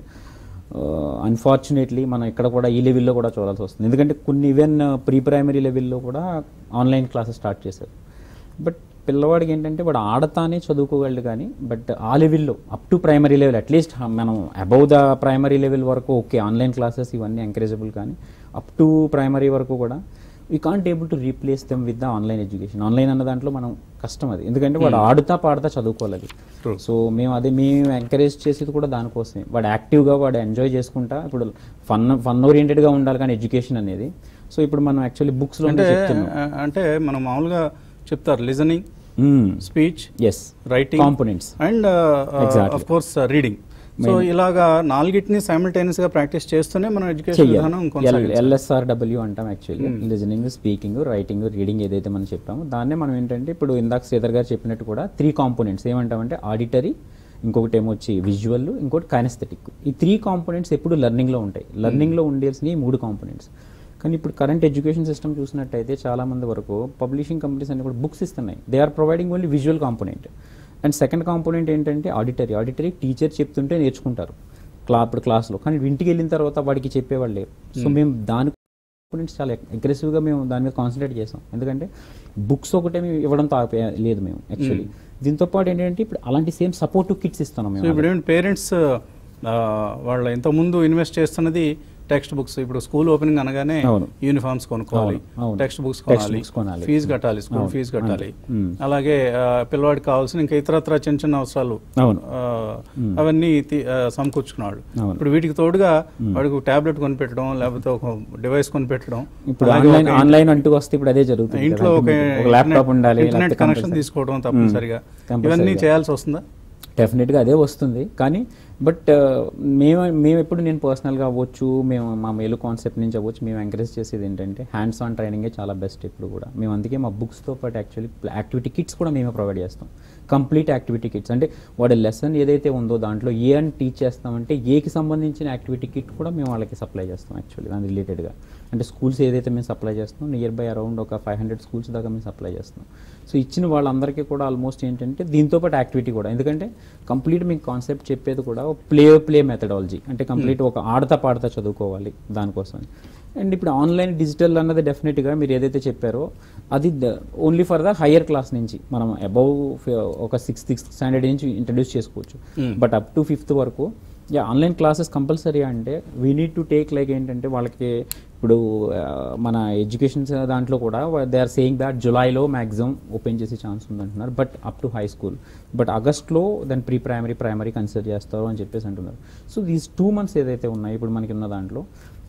అన్ఫార్చునేట్లీ మనం ఇక్కడ కూడా ఈ లెవెల్లో కూడా చూడాల్సి వస్తుంది ఎందుకంటే కొన్ని ఈవెన్ ప్రీ ప్రైమరీ లెవెల్లో కూడా ఆన్లైన్ క్లాసెస్ స్టార్ట్ చేశారు బట్ పిల్లవాడికి ఏంటంటే వాడు ఆడతానే చదువుకోగలడు కానీ బట్ ఆ లెవెల్లో up to primary level at least మనం అబౌవ్ ద ప్రైమరీ లెవెల్ వరకు ఓకే ఆన్లైన్ క్లాసెస్ ఇవన్నీ ఎంకరేజబుల్ కానీ అప్ టు ప్రైమరీ వరకు కూడా we can't able to replace them with the online education online అన్న దాంట్లో మనం కష్టం అది ఎందుకంటే వాడు ఆడుతా పాడుతా చదువుకోవాలి అది True. సో మేము అదే మేము ఎంకరేజ్ చేసేది కూడా దానికోసమే వాడు యాక్టివ్గా వాడు ఎంజాయ్ చేసుకుంటా ఇప్పుడు ఫన్ ఫన్ ఓరియంటెడ్గా ఉండాలి కానీ ఎడ్యుకేషన్ అనేది సో ఇప్పుడు మనం యాక్చువల్లీ బుక్స్లో అంటే చెప్తున్నాం ఆ, అంటే మనం మామూలుగా చెప్తారు listening speech S writing components and Exactly. Of course reading so ఇలాగా నాలుగిటిని సైమిల్టేనియస్ గా ప్రాక్టీస్ చేస్తూనే మనం ఎడ్యుకేషన్ విధానం కొనసాగించాలి ఎల్ఎస్ఆర్డబ్ల్యూ అంటాం actually listening speaking writing reading ఏదైతే మనం చెప్పామో దాన్నే మనం ఏంటంటే ఇప్పుడు ఇందాక శ్రీధర్ గారు చెప్పినట్టు కూడా త్రీ కాంపోనెంట్స్ ఏమంటామంటే ఆడిటరీ ఇంకొకటి ఏమో వచ్చి విజువల్ ఇంకోటి కైనస్థెటిక్ ఈ త్రీ కాంపోనెంట్స్ ఎప్పుడు లెర్నింగ్లో ఉంటాయి లెర్నింగ్లో ఉండేసిన ఈ మూడు కాంపోనెంట్స్ కానీ ఇప్పుడు కరెంట్ ఎడ్యుకేషన్ సిస్టమ్ చూసినట్టయితే చాలా మంది వరకు పబ్లిషింగ్ కంపెనీస్ అన్ని కూడా బుక్స్ ఇస్తున్నాయి they are providing only visual component and second component ఏంటంటే ఆడిటరీ ఆడిటరీ టీచర్ చెప్తుంటే నేర్చుకుంటారు క్లా ఇప్పుడు క్లాస్లో కానీ ఇంటికి వెళ్ళిన తర్వాత వాడికి చెప్పేవాళ్ళు లేరు సో మేము దాని కాంపోనెంట్స్ చాలా అగ్రెసివ్గా మేము దాని మీద కాన్సన్ట్రేట్ చేసాం ఎందుకంటే బుక్స్ ఒకటే మేము ఇవ్వడంతో ఆపే లేదు మేము యాక్చువల్లీ దీంతో పాటు ఏంటంటే ఇప్పుడు అలాంటి సేమ్ సపోర్టివ్ కిట్స్ ఇస్తున్నాం సో మేము ఇప్పుడు ఏంటి పేరెంట్స్ వాళ్ళ ఇంతకుముందు ఇన్వెస్ట్ చేస్తున్నది టెక్స్ట్ బుక్స్ ఇప్పుడు స్కూల్ ఓపెనింగ్ అనగానే అవును. యూనిఫామ్స్ కొనుక్కోవాలి అవును, అవును. టెక్స్ట్ బుక్స్ Text కొనాలి books కొనాలి. ఫీజు కట్టాలి స్కూల్ అవును, ఫీజు కట్టాలి మ్మ్. అలాగే ఆ, పిల్లవాడికి కావాల్సిన ఇంకా ఇతరత్ర చిన్న చిన్న అవసరాలు అవును ఆ, అవన్నీ తీ- ఆ, సమకూర్చుకున్నాడు అవును. ఇప్పుడు వీటికి తోడుగా వాడికి టాబ్లెట్ కొనిపెట్టడం లేకపోతే ఒక డివైస్ కొనిపెట్టడం ఇప్పుడు అలాగే ఆన్లైన్ ఒక ఆన్లైన్ అంటూ వస్తే ఇప్పుడు అదే జరుగుతుంది ఇంట్లో కదా. ఒక ఒక ల్యాప్టాప్ ఉండాలి ఇంటర్నెట్ లేకపోతే కనెక్షన్ compulsory. తీసుకోవడం తప్పనిసరిగా Compulsory ఇవన్నీ గా. చేయాల్సి వస్తుందా డెఫినెట్గా అదే వస్తుంది కానీ బట్ మేము మేము ఎప్పుడు నేను పర్సనల్గా అవ్వచ్చు మేము మా మేలు కాన్సెప్ట్ నుంచి అవ్వచ్చు మేము ఎంకరేజ్ చేసేది ఏంటంటే హ్యాండ్స్ ఆన్ ట్రైనింగే చాలా బెస్ట్ ఇప్పుడు కూడా మేము అందుకే మా బుక్స్తో పాటు యాక్చువల్లీ యాక్టివిటీ కిట్స్ కూడా మేమే ప్రొవైడ్ చేస్తాం కంప్లీట్ యాక్టివిటీ కిట్స్ అంటే వాడి లెసన్ ఏదైతే ఉందో దాంట్లో ఏ అని టీచ్ చేస్తామంటే ఏకి సంబంధించిన యాక్టివిటీ కిట్ కూడా మేము వాళ్ళకి సప్లై చేస్తాం యాక్చువల్లీ దాని రిలేటెడ్గా అంటే స్కూల్స్ ఏదైతే మేము సప్లై చేస్తాం నియర్ బై అరౌండ్ ఒక ఫైవ్ హండ్రెడ్ స్కూల్స్ దాకా మేము సప్లై చేస్తాం సో ఇచ్చిన వాళ్ళందరికీ కూడా ఆల్మోస్ట్ ఏంటంటే దీంతో పాటు యాక్టివిటీ కూడా ఎందుకంటే కంప్లీట్ మీకు కాన్సెప్ట్ చెప్పేది కూడా ప్లే ప్లే మెథడాలజీ అంటే కంప్లీట్ ఒక ఆడతా పాడతా చదువుకోవాలి దానికోసం అండ్ ఇప్పుడు ఆన్లైన్ డిజిటల్ అన్నది డెఫినెట్గా మీరు ఏదైతే చెప్పారో అది only for the higher class నుంచి మనం అబౌవ్ ఒక సిక్స్త్ సిక్స్త్ స్టాండర్డ్ నుంచి ఇంట్రడ్యూస్ చేసుకోవచ్చు బట్ అప్ టు ఫిఫ్త్ వరకు యా ఆన్లైన్ క్లాసెస్ కంపల్సరీ అంటే we need to take like ఏంటంటే వాళ్ళకి ఇప్పుడు ఆ, మన ఎడ్యుకేషన్ దాంట్లో కూడా దే ఆర్ సేయింగ్ దాట్ జులైలో మ్యాక్సిమం ఓపెన్ చేసే ఛాన్స్ ఉందంటున్నారు but up to high school but ఆగస్ట్లో దాని ప్రీ ప్రైమరీ ప్రైమరీ కన్సిడర్ చేస్తారు అని చెప్పేసి అంటున్నారు సో దీస్ టూ మంత్స్ ఏదైతే ఉన్నాయో ఇప్పుడు మనకి ఉన్న దాంట్లో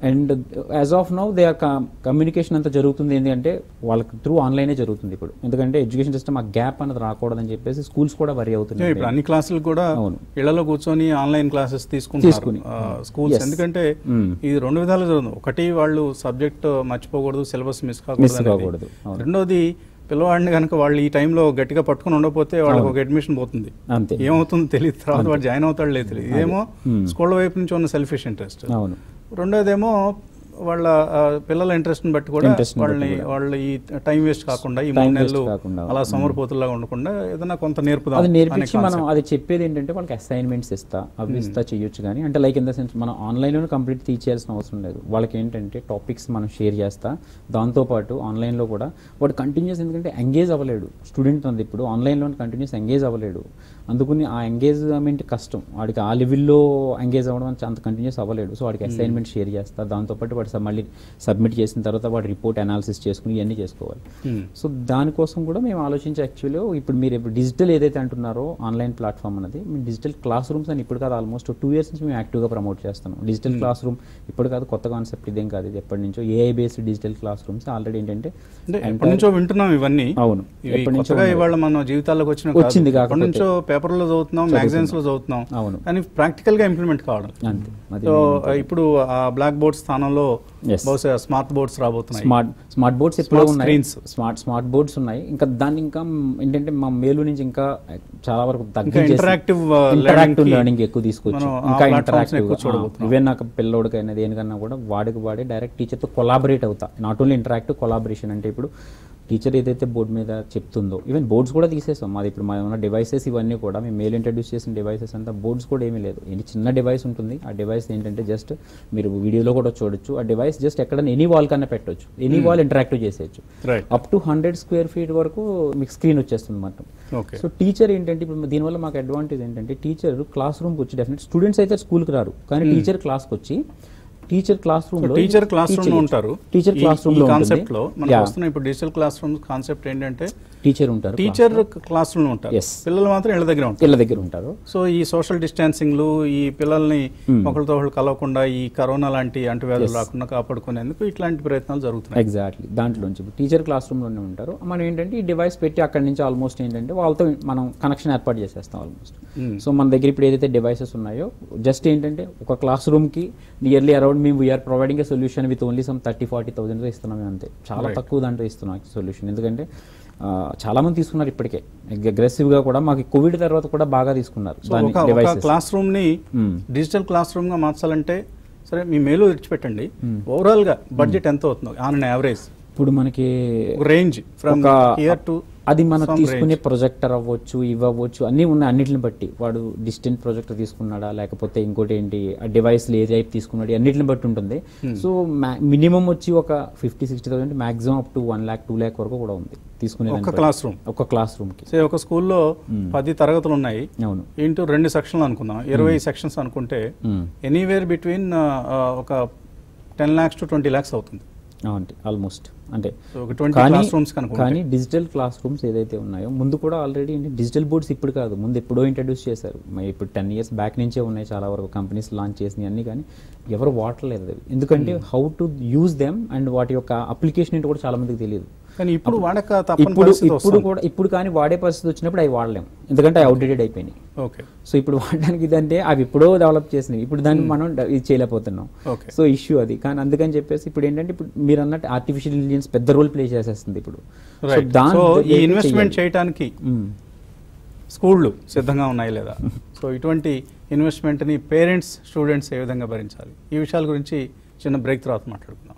and as of now they are communication అంతా జరుగుతుంది ఏంటి అంటే వాళ్ళకి త్రూ ఆన్లైనే జరుగుతుంది ఇప్పుడు ఎందుకంటే ఎడ్యుకేషన్ సిస్టమ్ ఆ గ్యాప్ అనేది రాకూడదని చెప్పేసి స్కూల్స్ కూడా వరి అంటే అవుతున్నాయి ఇప్పుడు అన్ని క్లాసులు కూడా అవును. ఇళ్లలో కూర్చొని ఆన్లైన్ క్లాసెస్ తీసుకుంటున్నారు తీసుకుని. Schools Yes. ఎందుకంటే Mm. ఇది రెండు విధాలు జరుగుతుంది ఒకటి వాళ్ళు సబ్జెక్ట్ మర్చిపోకూడదు సిలబస్ మిస్ Miss కాకూడదు అనేది. కాకూడదు. అవును. రెండోది పిల్లవాడిని కనుక వాళ్ళు ఈ టైంలో గట్టిగా పట్టుకుని ఉండకపోతే వాళ్ళకి ఒక అడ్మిషన్ పోతుంది అంతే ఏమవుతుందో తెలియదు తర్వాత వాడు జాయిన్ అవుతాడు లేదు తెలియదు ఇదేమో Hmm. స్కూల్ వైపు నుంచి ఉన్న సెల్ఫిష్ ఇంట్రెస్ట్ అవును రెండోదేమో వాళ్ళ ఆ, పిల్లల ఇంట్రెస్ట్ బట్టి కూడా Interest ని బట్టి వాళ్ళని కూడా. వాళ్ళ ఈ టైం వేస్ట్ కాకుండా ఈ Time మూడు waste నెలలు కాకుండా. అలా Hmm. సోమరిపోతుల్లాగా ఉండకుండా ఏదైనా కొంత నేర్పుదాం అది అనే నేర్పించి మనం concept. అది చెప్పేది ఏంటంటే వాళ్ళకి అసైన్మెంట్స్ ఇస్తా అవి ఇస్తా చేయొచ్చు కానీ అంటే లైక్ ఇన్ ద సెన్స్ మనం ఆన్లైన్లో కంప్లీట్ తీసేయాల్సిన అవసరం లేదు వాళ్ళకి ఏంటంటే టాపిక్స్ మనం షేర్ చేస్తా దాంతోపాటు ఆన్లైన్లో కూడా వాడు కంటిన్యూస్ ఎందుకంటే ఎంగేజ్ అవ్వలేడు స్టూడెంట్ ఉంది ఇప్పుడు ఆన్లైన్లో కంటిన్యూస్ ఎంగేజ్ అవ్వలేడు అందుకని ఆ ఎంగేజ్మెంట్ కష్టం వాడికి ఆ లెవెల్లో ఎంగేజ్ అవ్వడం అంత- అంత కంటిన్యూస్ అవ్వలేడు సో వాడికి అసైన్మెంట్ షేర్ చేస్తా దాంతోపాటు వాడు సబ్- మళ్ళీ సబ్మిట్ చేసిన తర్వాత వాడు రిపోర్ట్ అనాలిసిస్ చేసుకుని ఇవన్నీ చేసుకోవాలి Hmm. సో దానికోసం కూడా మేము ఆలోచించి యాక్చువల్లీ ఇప్పుడు మీరు ఇప్పుడు డిజిటల్ ఏదైతే అంటున్నారో ఆన్లైన్ ప్లాట్ఫామ్ అనేది మేము డిజిటల్ క్లాస్ రూమ్స్ అని ఇప్పుడు కాదు ఆల్మోస్ట్ టూ ఇయర్స్ నుంచి మేము యాక్టివ్గా ప్రమోట్ చేస్తున్నాం డిజిటల్ క్లాస్ రూమ్ ఇప్పుడు కాదు కొత్త కాన్సెప్ట్ ఇదేం కాదు ఇది ఎప్పటి నుంచో AI based digital classrooms already ఏంటంటే అంటే ఎప్పటి నుంచో వింటున్నాం ఇవన్నీ అవును ఇవి ఎప్పటి నుంచో కొత్తగా ఉన్నాయి. ఇవాళ మన జీవితాల్లోకి వచ్చిన వచ్చింది ఎప్పటి కాకపోతే. నుంచో పేపర్లో చదువుతున్నాం మ్యాగజైన్స్ లో చదువుతున్నాం అవును. కానీ ప్రాక్టికల్ గా ఇంప్లిమెంట్ కావడం అంతే అది సో ఇప్పుడు ఆ బ్లాక్ బోర్డ్ స్థానంలో Yes. బహుశా స్మార్ట్ బోర్డ్స్ రాబోతున్నాయి స్మార్ట్ స్మార్ట్ బోర్డ్స్ ఎప్పుడో Smart ఉన్నాయి screens. స్మార్ట్ స్మార్ట్ బోర్డ్స్ ఉన్నాయి ఇంకా దాన్ని ఇంకా ఏంటంటే మా మేలు నుంచి ఇంకా చాలా వరకు interactive, uh, ఇంటరాక్టివ్ learning కి లెర్నింగ్ ఎక్కువ తీసుకొచ్చు మనం ఆ ఇంకా platforms ని ఇంటరాక్టివ్ ఎక్కువ చూడబోతున్నాం. ఈవెన్ నాకు పిల్లోడికైనా దేనికన్నా కూడా వాడికి వాడే డైరెక్ట్ టీచర్తో కొలాబరేట్ అవుతా నాట్ ఓన్లీ ఇంటరాక్టివ్ కొలాబరేషన్ అంటే ఇప్పుడు టీచర్ ఏదైతే బోర్డు మీద చెప్తుందో ఈవెన్ బోర్డ్స్ కూడా తీసేసాం మాది ఇప్పుడు మా ఉన్న డివైసెస్ ఇవన్నీ కూడా మేము మేల్ ఇంట్రడ్యూస్ చేసిన డివైసెస్ అంతా బోర్డ్స్ కూడా ఏమీ లేదు ఏంటి చిన్న డివైస్ ఉంటుంది ఆ డివైస్ ఏంటంటే జస్ట్ మీరు వీడియోలో కూడా చూడొచ్చు ఆ డివైస్ జస్ట్ ఎక్కడ ఎనీ వాల్ కన్నా పెట్టొచ్చు ఎనీ వాల్ ఇంటరాక్టివ్ చేసేయచ్చు right up to hundred square feet వరకు మీకు స్క్రీన్ వచ్చేస్తుంది అన్నమాట ఓకే సో టీచర్ ఏంటంటే ఇప్పుడు దీనివల్ల మాకు అడ్వాంటేజ్ ఏంటంటే టీచర్ క్లాస్ రూమ్కి వచ్చి డెఫినెట్ స్టూడెంట్స్ అయితే స్కూల్కి రారు కానీ టీచర్ క్లాస్కి వచ్చి టీచర్ క్లాస్ రూమ్ లో టీచర్ క్లాస్ రూమ్ లో ఉంటారు టీచర్ క్లాస్ రూమ్ లో కాన్సెప్ట్ లో మనకు వస్తున్న ఇప్పుడు డిజిటల్ క్లాస్ రూమ్ కాన్సెప్ట్ ఏంటంటే టీచర్ ఉంటారు టీచర్ క్లాస్ రూమ్ లో ఉంటారు Yes. పిల్లలు మాత్రం ఇళ్ళ దగ్గర ఉంటారు ఇళ్ళ దగ్గర ఉంటారు సో ఈ సోషల్ డిస్టాన్సింగ్లు ఈ పిల్లల్ని ఒకరితో ఒకరు కలవకుండా ఈ కరోనా లాంటి అంటువ్యాధులు రాకుండా కాపాడుకునేందుకు ఇట్లాంటి ప్రయత్నాలు జరుగుతున్నాయి ఎగ్జాక్ట్లీ దాంట్లోంచి ఇప్పుడు టీచర్ క్లాస్ రూమ్లోనే ఉంటారు మనం ఏంటంటే ఈ డివైస్ పెట్టి అక్కడి నుంచి ఆల్మోస్ట్ ఏంటంటే వాళ్ళతో మనం కనెక్షన్ ఏర్పాటు చేసేస్తాం ఆల్మోస్ట్ Hmm. సో మన దగ్గర ఇప్పుడు ఏదైతే డివైసెస్ ఉన్నాయో జస్ట్ ఏంటంటే ఒక క్లాస్ రూమ్కి నియర్లీ అరౌండ్ మేము we're providing a solution with only some thirty forty థౌసండ్తో ఇస్తున్నాం మేము అంతే చాలా Right. తక్కువ దాంట్లో ఇస్తున్నాం సొల్యూషన్ ఎందుకంటే ఆ, చాలా మంది తీసుకున్నారు ఇప్పటికే అగ్రెసివ్గా కూడా మాకు కోవిడ్ తర్వాత కూడా బాగా తీసుకున్నారు సో దాన్ని ఒక ఒక devices. క్లాస్ రూమ్ ని Hmm. డిజిటల్ క్లాస్ రూమ్ గా మార్చాలంటే సరే మీ మేలు విడిచిపెట్టండి ఓవరాల్ గా బడ్జెట్ ఎంత అవుతుంది ఆన్ అన్ యావరేజ్ ఇప్పుడు మనకి రేంజ్ ఫ్రమ్ ఒక హియర్ టు అది మనం some తీసుకునే range. ప్రొజెక్టర్ అవ్వచ్చు ఇవి అవ్వచ్చు అన్నీ ఉన్నాయి అన్నిటిని బట్టి వాడు డిస్టెంట్ ప్రొజెక్టర్ తీసుకున్నాడా లేకపోతే ఇంకోటి ఏంటి ఆ డివైస్లు ఏ టైప్ తీసుకున్నాడు అన్నిటిని బట్టి ఉంటుంది సో మినిమం వచ్చి ఒక fifty sixty thousand maximum up to one lakh two lakh వరకు కూడా ఉంది తీసుకునే ఒక దాన్ని బట్టి. క్లాస్ రూమ్ ఒక క్లాస్ రూమ్కి సే ఒక స్కూల్లో పది తరగతులు ఉన్నాయి అవును ఇంటూ రెండు సెక్షన్లు అనుకుందాం ఇరవై సెక్షన్స్ అనుకుంటే మ్మ్. ఎనీవేర్ బిట్వీన్ ఒక ten lakhs to twenty lakhs అవుతుంది అవునండి ఆల్మోస్ట్ అంటే సో ఒక ట్వంటీ కానీ క్లాస్ రూమ్స్ కనుక కానీ డిజిటల్ క్లాస్ రూమ్స్ ఏదైతే ఉన్నాయో ముందు కూడా ఆల్రెడీ డిజిటల్ బోర్డ్స్ ఇప్పుడు కాదు ముందు ఎప్పుడో ఇంట్రడ్యూస్ చేశారు మరి ఇప్పుడు టెన్ ఇయర్స్ బ్యాక్ నుంచే ఉన్నాయి చాలా వరకు కంపెనీస్ లాంచ్ చేసినవి అన్ని కానీ ఎవరు వాడలేదు అవి ఎందుకంటే how to use them and వాటి యొక్క అప్లికేషన్ ఏంటో కూడా చాలా మందికి తెలియదు కానీ ఇప్పుడు వాడక తప్పని ఇప్పుడు పరిస్థితి ఇప్పుడు వస్తుంది కూడా ఇప్పుడు కానీ వాడే పరిస్థితి వచ్చినప్పుడు అవి వాడలేము ఎందుకంటే అవి అవుట్డేటెడ్ అయిపోయినాయి ఓకే సో ఇప్పుడు వాడడానికి ఇదంటే అవి ఎప్పుడో డెవలప్ చేసినవి ఇప్పుడు దాన్ని మనం డ- ఇది చేయలేకపోతున్నాం ఓకే సో ఇష్యూ అది కానీ అందుకని చెప్పేసి ఇప్పుడు ఏంటంటే ఇప్పుడు మీరు అన్నట్టు ఆర్టిఫిషియల్ ఇంటెలిజెన్స్ పెద్ద రోల్ ప్లే చేసేస్తుంది ఇప్పుడు రైట్ దాని సో ఈ related ఇన్వెస్ట్మెంట్ చేయాలి. చేయడానికి మ్మ్. స్కూళ్ళు సిద్ధంగా ఉన్నాయి లేదా సో ఇటువంటి ఇన్వెస్ట్మెంట్ని పేరెంట్స్ స్టూడెంట్స్ ఏ విధంగా భరించాలి ఈ విషయాల గురించి చిన్న బ్రేక్ తర్వాత మాట్లాడుకుందాం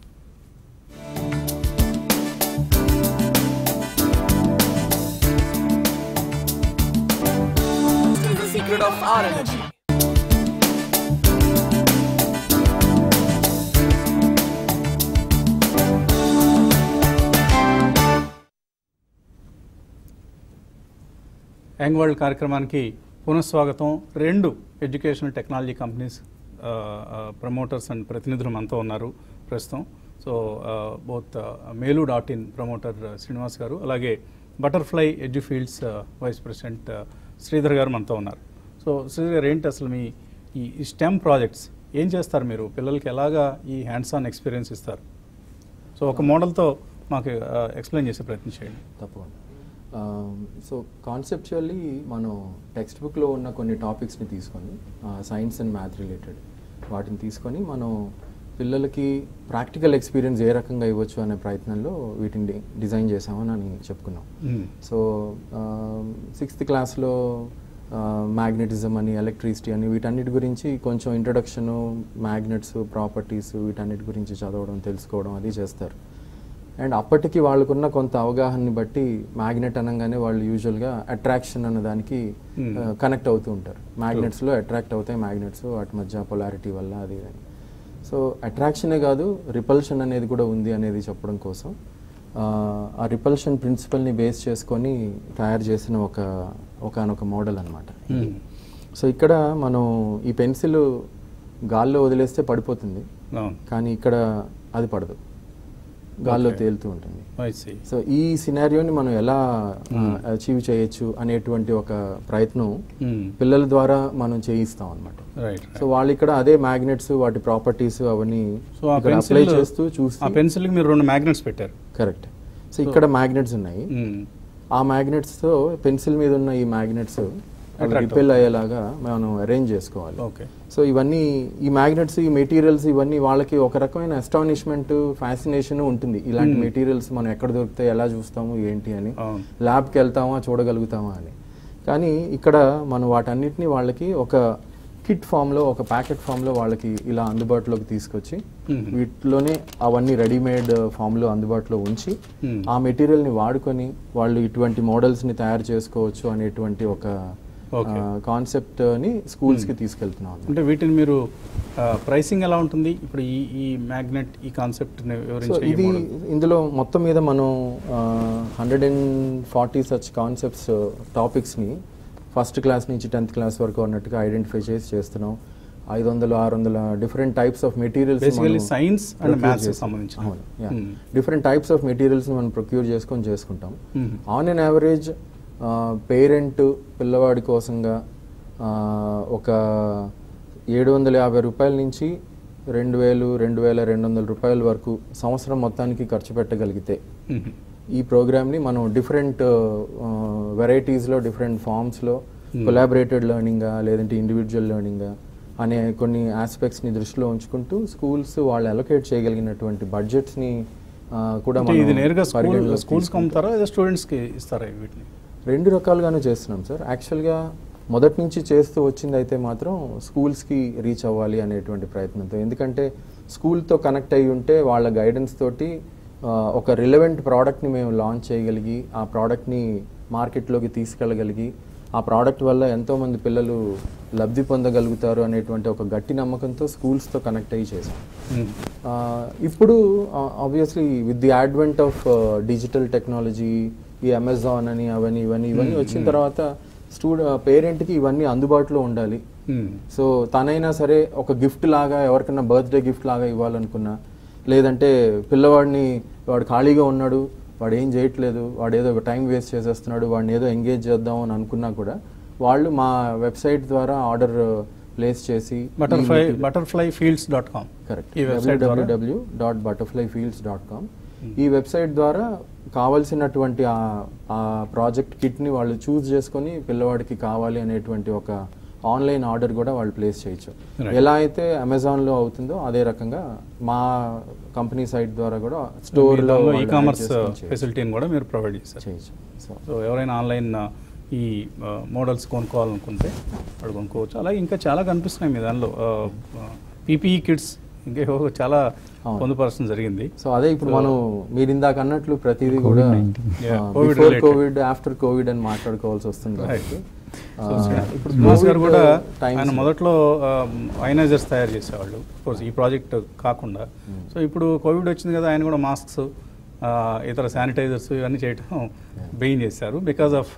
the secret of our energy. Young world కార్యక్రమానికి పునఃస్వాగతం రెండు educational technology companies promoters and ప్రతినిధులు మనతో ఉన్నారు ప్రస్తుతం సో బోత్ మేలు డాట్ ఇన్ ప్రమోటర్ శ్రీనివాస్ గారు అలాగే butterfly Edufields vice president Sridhar గారు మనతో ఉన్నారు సో శ్రీధర్ గారు ఏంటి అసలు మీ ఈ స్టెమ్ ప్రాజెక్ట్స్ ఏం చేస్తారు మీరు పిల్లలకి ఎలాగా ఈ హ్యాండ్స్ ఆన్ ఎక్స్పీరియన్స్ ఇస్తారు సో ఒక మోడల్తో మాకు ఎక్స్ప్లెయిన్ చేసే ప్రయత్నం చేయండి తప్పకుండా సో కాన్సెప్చువల్లీ మనం టెక్స్ట్ బుక్లో ఉన్న కొన్ని టాపిక్స్ని తీసుకొని సైన్స్ అండ్ మ్యాథ్ రిలేటెడ్ వాటిని తీసుకొని మనం పిల్లలకి ప్రాక్టికల్ ఎక్స్పీరియన్స్ ఏ రకంగా ఇవ్వచ్చు అనే ప్రయత్నంలో వీటిని డి- డిజైన్ చేసామని అని చెప్పుకున్నాం మ్మ్. సో సిక్స్త్ క్లాస్లో మ్యాగ్నెటిజం అని ఎలక్ట్రిసిటీ అని వీటన్నిటి గురించి కొంచెం ఇంట్రడక్షను మ్యాగ్నెట్స్ ప్రాపర్టీస్ వీటన్నిటి గురించి చదవడం తెలుసుకోవడం అది చేస్తారు అండ్ అప్పటికి వాళ్ళకున్న కొంత అవగాహనని బట్టి మ్యాగ్నెట్ అనగానే వాళ్ళు యూజువల్గా అట్రాక్షన్ అన్న దానికి Hmm. కనెక్ట్ అవుతూ ఉంటారు మ్యాగ్నెట్స్లో అట్రాక్ట్ అవుతాయి మ్యాగ్నెట్స్ వాటి మధ్య పొలారిటీ వల్ల అది ఇది అని సో అట్రాక్షనే కాదు రిపల్షన్ అనేది కూడా ఉంది అనేది చెప్పడం కోసం ఆ, ఆ రిపల్షన్ ప్రిన్సిపల్ని బేస్ చేసుకొని తయారు చేసిన ఒక ఒకనొక మోడల్ అనమాట మ్మ్. సో ఇక్కడ మనం ఈ పెన్సిల్ గాల్లో వదిలేస్తే పడిపోతుంది అవును కానీ ఇక్కడ అది పడదు గాల్లో Okay. తేలుతూ ఉంటుంది ఐ సీ సో ఈ సినారియోని మనం ఎలా అచీవ్ చేయొచ్చు అనేటువంటి ఒక ప్రయత్నం పిల్లల ద్వారా మనం చేయిస్తాం అనమాట రైట్ సో వాళ్ళు ఇక్కడ అదే మ్యాగ్నెట్స్ వాటి ప్రాపర్టీస్ అవన్నీ సో ఆ ఇక్కడ అప్లై పెన్సిల్ చేస్తూ చూసి ఆ పెన్సిల్కి మీరు రెండు మ్యాగ్నెట్స్ పెట్టారు కరెక్ట్ సో ఇక్కడ మ్యాగ్నెట్స్ ఉన్నాయి మ్మ్. ఆ magnets తో పెన్సిల్ మీద ఉన్న ఈ మ్యాగ్నెట్స్ Attract రిపెల్ అయ్యేలాగా మనం అరేంజ్ చేసుకోవాలి ఓకే సో ఇవన్నీ ఈ మ్యాగ్నెట్స్ ఈ మెటీరియల్స్ ఇవన్నీ వాళ్ళకి ఒక రకమైన అస్టానిష్మెంట్ ఫ్యాసినేషన్ ఉంటుంది ఇలాంటి Hmm. మెటీరియల్స్ మనం ఎక్కడ దొరుకుతాయి ఎలా చూస్తాము ఏంటి అని అవును ల్యాబ్కి వెళ్తామా చూడగలుగుతామా అని కానీ ఇక్కడ మనం వాటన్నిటిని వాళ్ళకి ఒక కిట్ ఫామ్లో ఒక ప్యాకెట్ ఫామ్లో వాళ్ళకి ఇలా అందుబాటులోకి తీసుకొచ్చి Hmm. వీటిలోనే అవన్నీ రెడీమేడ్ ఫామ్లో అందుబాటులో ఉంచి Hmm. ఆ మెటీరియల్ని వాడుకొని వాళ్ళు ఇటువంటి మోడల్స్ని తయారు చేసుకోవచ్చు అనేటువంటి ఒక Okay. కాన్సెప్ట్ని స్కూల్స్కి తీసుకెళ్తున్నాం అన్నమాట. అంటే వీటిని మీరు ప్రైసింగ్ ఎలా ఉంటుంది ఇప్పుడు ఈ ఈ మ్యాగ్నెట్ ఈ కాన్సెప్ట్ సో వివరించే ఈ ఇది మోడల్ ఇందులో మొత్తం మీద మనం hundred and forty such concepts టాపిక్స్ని ఫస్ట్ క్లాస్ నుంచి టెన్త్ క్లాస్ వరకు అన్నట్టుగా ఐడెంటిఫై చేసి చేస్తున్నాం ఐదు వందలు ఆరు వందల different types of materials Basically science and maths కి సంబంధించిన. Hmm. Different types of materials మనం ప్రొక్యూర్ చేసుకొని చేసుకుంటాం Hmm. On an average parent పిల్లవాడి కోసంగా ఆ, ఒక ఏడు వందల యాభై రూపాయల నుంచి రెండు వేలు రెండు వేల రెండు వందల రూపాయల వరకు సంవత్సరం మొత్తానికి ఖర్చు పెట్టగలిగితే ఈ ప్రోగ్రామ్ని మనం డిఫరెంట్ వెరైటీస్లో డిఫరెంట్ ఫామ్స్లో కొలాబరేటెడ్ లెర్నింగా లేదంటే ఇండివిజువల్ లెర్నింగా అనే కొన్ని ఆస్పెక్ట్స్ని దృష్టిలో ఉంచుకుంటూ స్కూల్స్ వాళ్ళు అలొకేట్ చేయగలిగినటువంటి బడ్జెట్స్ని కూడా అంటే మనం ఇది నేరుగా స్కూల్ పరిగణలోకి స్కూల్స్కి తీసుకుంటాం. అమ్ముతారా లేదా స్టూడెంట్స్కి ఇస్తారా వీటిని రెండు రకాలుగానే చేస్తున్నాం సార్ యాక్చువల్గా మొదటి నుంచి చేస్తూ వచ్చింది అయితే మాత్రం స్కూల్స్కి రీచ్ అవ్వాలి అనేటువంటి ప్రయత్నంతో ఎందుకంటే స్కూల్తో కనెక్ట్ అయి ఉంటే వాళ్ళ గైడెన్స్ తోటి ఆ, ఒక రిలవెంట్ ప్రోడక్ట్ని మేము లాంచ్ చేయగలిగి ఆ ప్రోడక్ట్ని మార్కెట్లోకి తీసుకెళ్ళగలిగి ఆ ప్రోడక్ట్ వల్ల ఎంతోమంది పిల్లలు లబ్ధి పొందగలుగుతారు అనేటువంటి ఒక గట్టి నమ్మకంతో స్కూల్స్తో కనెక్ట్ అయ్యి చేసాం మ్మ్. ఆ, ఇప్పుడు obviously with the advent of digital technology ఈ అమెజాన్ అని అవన్నీ ఇవన్నీ ఇవన్నీ వచ్చిన తర్వాత స్టూడె పేరెంట్కి ఇవన్నీ అందుబాటులో ఉండాలి మ్మ్. సో తనైనా సరే ఒక గిఫ్ట్ లాగా ఎవరికైనా బర్త్డే గిఫ్ట్ లాగా ఇవ్వాలనుకున్నా లేదంటే పిల్లవాడిని వాడు ఖాళీగా ఉన్నాడు వాడు ఏం చేయట్లేదు వాడు ఏదో టైం వేస్ట్ చేసేస్తున్నాడు వాడిని ఏదో ఎంగేజ్ చేద్దాం అని అనుకున్నా కూడా వాళ్ళు మా వెబ్సైట్ ద్వారా ఆర్డర్ ప్లేస్ చేసి butterfly butterfly fields dot com correct ఈ వెబ్సైట్ ద్వారా W W dot butterfly fields dot com ఈ వెబ్సైట్ ద్వారా కావాల్సినటువంటి ఆ- ఆ ప్రాజెక్ట్ కిట్ని వాళ్ళు చూస్ చేసుకొని పిల్లవాడికి కావాలి అనేటువంటి ఒక ఆన్లైన్ ఆర్డర్ కూడా వాళ్ళు ప్లేస్ చేయొచ్చు Right. ఎలా అయితే అమెజాన్లో అవుతుందో అదే రకంగా మా కంపెనీ సైట్ ద్వారా కూడా స్టోర్లో ఈ కామర్స్ ఫెసిలిటీని కూడా మీరు ప్రొవైడ్ చేశారు చేయొచ్చు సో సో ఎవరైనా ఆన్లైన్ ఆ, ఈ మోడల్స్ కొనుక్కోవాలనుకుంటే వాడు కొనుక్కోవచ్చు అలాగే ఇంకా చాలా కనిపిస్తున్నాయి మీ దానిలో పీపీఈ కిట్స్ ఇంకా ఏవో చాలా అవును. పొందుపరచడం జరిగింది సో అదే ఇప్పుడు మనం మీరు ఇందాక అన్నట్లు ప్రతిదీ కూడా Yeah, COVID before related. COVID after COVID అని మాట్లాడుకోవాల్సి వస్తుంది కాబట్టి ఆ, ఇప్పుడు శ్రీనివాస్ గారు కూడా times ఆయన లో- మొదట్లో ఐనైజర్స్ తయారు చేసేవాళ్ళు కోర్స్ ఈ ప్రాజెక్ట్ కాకుండా సో ఇప్పుడు కోవిడ్ వచ్చింది కదా ఆయన కూడా మాస్క్స్ ఇతర శానిటైజర్స్ ఇవన్నీ చేయడం బెయిన్ చేశారు because of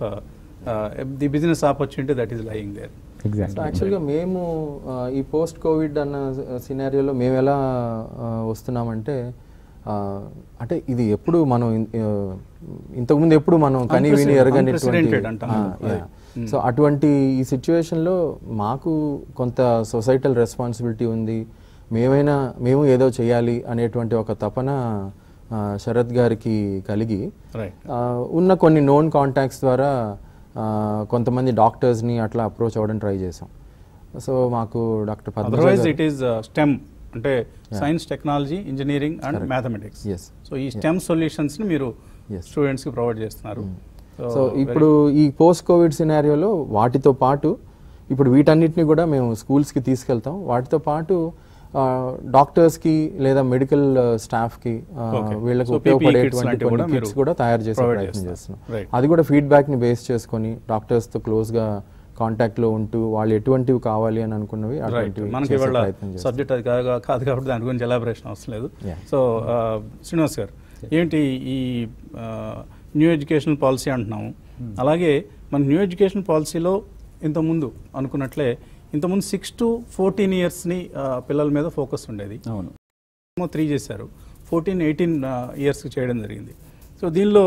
the business opportunity that is lying there so exactly యాక్చువల్గా మేము ఆ, ఈ పోస్ట్ కోవిడ్ అన్న సినారియోలో మేము ఎలా ఆ, వస్తున్నామంటే ఆ, అంటే ఇది ఎప్పుడు మనం ఇన్- ఆ, ఇంతకుముందు ఎప్పుడు మనం కని విని Unprecedented- ఎరగనిటువంటి unprecedented అంటాం ఆ, కదా. yeah. సో అటువంటి ఈ సిచ్యువేషన్లో మాకు కొంత సొసైటల్ రెస్పాన్సిబిలిటీ ఉంది మేమైనా మేము ఏదో చేయాలి అనేటువంటి ఒక తపన ఆ, శరత్ గారికి కలిగి రైట్ ఆ, ఉన్న కొన్ని నోన్ కాంటాక్ట్స్ ద్వారా ఆ, కొంతమంది డాక్టర్స్ని అట్లా అప్రోచ్ అవ్వడం ట్రై చేసాం సో మాకు డాక్టర్ పద్మజ అదర్వైజ్ గారు- ఇట్ ఈస్ స్టెమ్ అంటే science technology engineering and mathematics Yes. So ఈ స్టెమ్ సొల్యూషన్స్ని మీరు Yes. స్టూడెంట్స్కి ప్రొవైడ్ చేస్తున్నారు సో ఇప్పుడు ఈ పోస్ట్ కోవిడ్ సినారియోలో వాటితో పాటు ఇప్పుడు వీటన్నిటిని కూడా మేము స్కూల్స్కి తీసుకెళ్తాం వాటితో పాటు డాక్టర్స్కి లేదా మెడికల్ స్టాఫ్కి Okay. వీళ్ళకి So, PPE kits ఉపయోగపడేటువంటి లాంటివి కొన్ని కూడా మీరు కిట్స్ కూడా తయారు చేసే provide ప్రయత్నం చేస్తారు. చేస్తున్నాం Right. అది కూడా ఫీడ్బ్యాక్ని బేస్ చేసుకొని డాక్టర్స్తో క్లోజ్గా కాంటాక్ట్లో ఉంటూ వాళ్ళు ఎటువంటివి కావాలి అని అనుకున్నవి రైట్ అటువంటివి మనకి చేసే ఇవాళ ప్రయత్నం చేస్తాం సబ్జెక్ట్ అది కాదు కాదు కాబట్టి దాని గురించి ఎలాబరేషన్ అవసరం లేదు Yeah. సో శ్రీనివాస్ గారు ఏంటి ఈ న్యూ ఎడ్యుకేషన్ పాలసీ అంటున్నాము అలాగే మన న్యూ ఎడ్యుకేషన్ పాలసీలో ఇంతకుముందు అనుకున్నట్లే ఇంతకుముందు సిక్స్ టు ఫోర్టీన్ ఇయర్స్ని పిల్లల మీద ఫోకస్ ఉండేది అవును ఏమో త్రీ చేశారు ఫోర్టీన్ ఎయిటీన్ ఇయర్స్కి చేయడం జరిగింది సో దీనిలో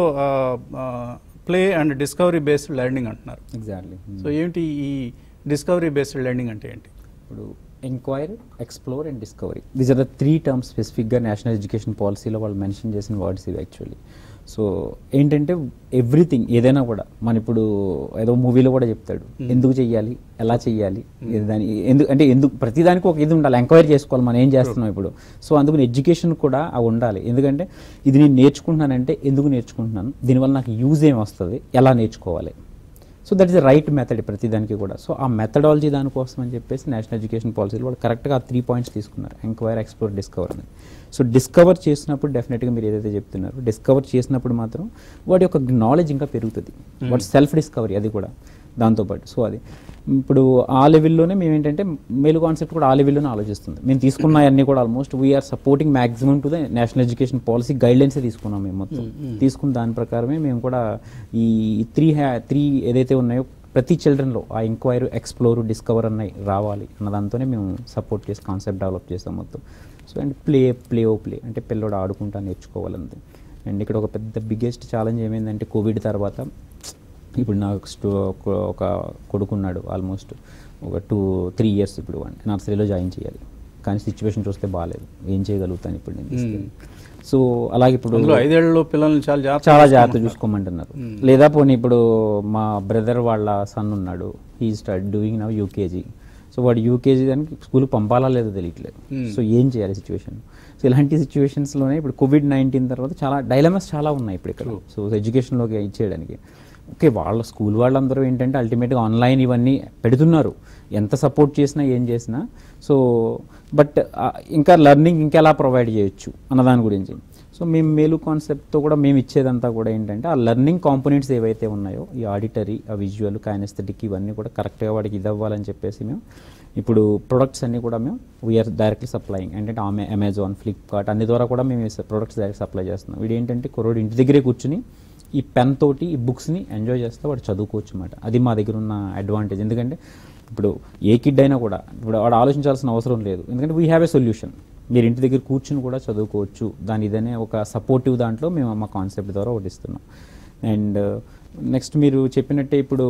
play and discovery based learning అంటున్నారు ఎగ్జాక్ట్లీ సో ఏంటి ఈ డిస్కవరీ బేస్డ్ లెర్నింగ్ అంటే ఏంటి ఇప్పుడు enquiry explore and discovery these are the three terms స్పెసిఫిక్గా నేషనల్ ఎడ్యుకేషన్ పాలసీలో వాళ్ళు మెన్షన్ చేసిన వర్డ్స్ ఇవి యాక్చువల్లీ సో ఏంటంటే ఎవ్రీథింగ్ ఏదైనా కూడా మన ఇప్పుడు ఏదో మూవీలో కూడా చెప్తాడు ఎందుకు చెయ్యాలి ఎలా చెయ్యాలి ఇది దాని ఎందుకు అంటే ఎందుకు ప్రతిదానికి ఒక ఇది ఉండాలి ఎంక్వైరీ చేసుకోవాలి మనం ఏం చేస్తున్నాం ఇప్పుడు సో అందుకని ఎడ్యుకేషన్ కూడా అవి ఉండాలి ఎందుకంటే ఇది నేను నేర్చుకుంటున్నానంటే ఎందుకు నేర్చుకుంటున్నాను దీనివల్ల నాకు యూజ్ ఏం వస్తుంది ఎలా నేర్చుకోవాలి so that is right method ప్రతిదానికి కూడా సో ఆ మెథడాలజీ దానికోసం అని చెప్పేసి నేషనల్ ఎడ్యుకేషన్ పాలసీలో వాళ్ళు కరెక్ట్గా ఆ త్రీ పాయింట్స్ తీసుకున్నారు ఎంక్వైర్ ఎక్స్ప్లోర్ డిస్కవర్ అనేది సో డిస్కవర్ చేసినప్పుడు డెఫినెట్గా మీరు ఏదైతే చెప్తున్నారు డిస్కవర్ చేసినప్పుడు మాత్రం వాడి యొక్క నాలెడ్జ్ ఇంకా పెరుగుతుంది వాటి సెల్ఫ్ డిస్కవరీ అది కూడా దాంతోపాటు సో అది ఇప్పుడు ఆ లెవెల్లోనే మేము ఏంటంటే మేలు కాన్సెప్ట్ కూడా ఆ లెవెల్లోనే ఆలోచిస్తుంది మేము తీసుకున్న అన్ని కూడా almost we're supporting maximum to the national education policy గైడ్లైన్సే తీసుకున్నాం మేము మొత్తం తీసుకున్న దాని ప్రకారమే మేము కూడా ఈ త్రీ హ్యా త్రీ ఏదైతే ఉన్నాయో ప్రతి చిల్డ్రన్లో ఆ ఎంక్వైరీ ఎక్స్ప్లోర్ డిస్కవర్ అన్నాయి రావాలి అన్న దాంతోనే మేము సపోర్ట్ చేసి కాన్సెప్ట్ డెవలప్ చేస్తాం మొత్తం సో అండ్ ప్లే ప్లే ఓ ప్లే అంటే పిల్లోడు ఆడుకుంటా నేర్చుకోవాలంతే అండ్ ఇక్కడ ఒక పెద్ద బిగ్గెస్ట్ ఛాలెంజ్ ఏమైందంటే కోవిడ్ తర్వాత ఇప్పుడు నాకు స్టూ ఒక- ఒక కొడుకున్నాడు ఆల్మోస్ట్ ఒక టూ త్రీ ఇయర్స్ ఇప్పుడు వాడిని నర్సరీలో జాయిన్ చేయాలి కానీ సిచ్యువేషన్ చూస్తే బాగాలేదు ఏం చేయగలుగుతాను ఇప్పుడు నేను తీసుకెళ్ళి సో అలాగే ఇప్పుడు అందులో ఐదేళ్లలో పిల్లల్ని చాలా జాగ్రత్త చాలా జాగ్రత్త చూసుకోమంటున్నారు లేదా పోనీ ఇప్పుడు మా బ్రదర్ వాళ్ళ సన్ ఉన్నాడు he start doing now UKG so వాడు యూకేజీ దానికి స్కూల్ పంపాలా లేదో తెలియట్లేదు సో ఏం చేయాలి సిచ్యువేషన్ సో ఇలాంటి సిచ్యువేషన్స్లోనే ఇప్పుడు కోవిడ్ నైన్టీన్ తర్వాత చాలా డైలమస్ చాలా ఉన్నాయి ఇప్పుడు ఇక్కడ సో ఎడ్యుకేషన్లోకి ఇచ్చేయడానికి ఓకే వాళ్ళ స్కూల్ వాళ్ళందరూ ఏంటంటే అల్టిమేట్గా ఆన్లైన్ ఇవన్నీ పెడుతున్నారు ఎంత సపోర్ట్ చేసినా ఏం చేసినా సో బట్ ఇంకా లెర్నింగ్ ఇంకెలా ప్రొవైడ్ చేయొచ్చు అన్న దాని గురించి సో మేము మేలు కాన్సెప్ట్తో కూడా మేము ఇచ్చేదంతా కూడా ఏంటంటే ఆ లెర్నింగ్ కాంపోనెంట్స్ ఏవైతే ఉన్నాయో ఈ ఆడిటరీ ఆ విజువల్ కైనస్థెటిక్ ఇవన్నీ కూడా కరెక్ట్గా వాడికి ఇది అవ్వాలని చెప్పేసి మేము ఇప్పుడు ప్రొడక్ట్స్ అన్నీ కూడా మేము వీఆర్ డైరెక్ట్లీ సప్లయింగ్ అంటే ఆమె అమెజాన్ ఫ్లిప్కార్ట్ అన్ని ద్వారా కూడా మేము ప్రొడక్ట్స్ డైరెక్ట్ సప్లై చేస్తున్నాం వీడు ఏంటంటే కుర్రోడు ఇంటి దగ్గరే కూర్చుని ఈ పెన్ తోటి ఈ బుక్స్ని ఎంజాయ్ చేస్తే వాడు చదువుకోవచ్చు అనమాట అది మా దగ్గర ఉన్న అడ్వాంటేజ్ ఎందుకంటే ఇప్పుడు ఏ కిడ్ అయినా కూడా ఇప్పుడు వాడు ఆలోచించాల్సిన అవసరం లేదు ఎందుకంటే వీ హ్యావ్ ఎ సొల్యూషన్ మీరు ఇంటి దగ్గర కూర్చుని కూడా చదువుకోవచ్చు దాని ఇదనే ఒక సపోర్టివ్ దాంట్లో మేము మా కాన్సెప్ట్ ద్వారా ఒకటి ఇస్తున్నాం అండ్ నెక్స్ట్ మీరు చెప్పినట్టే ఇప్పుడు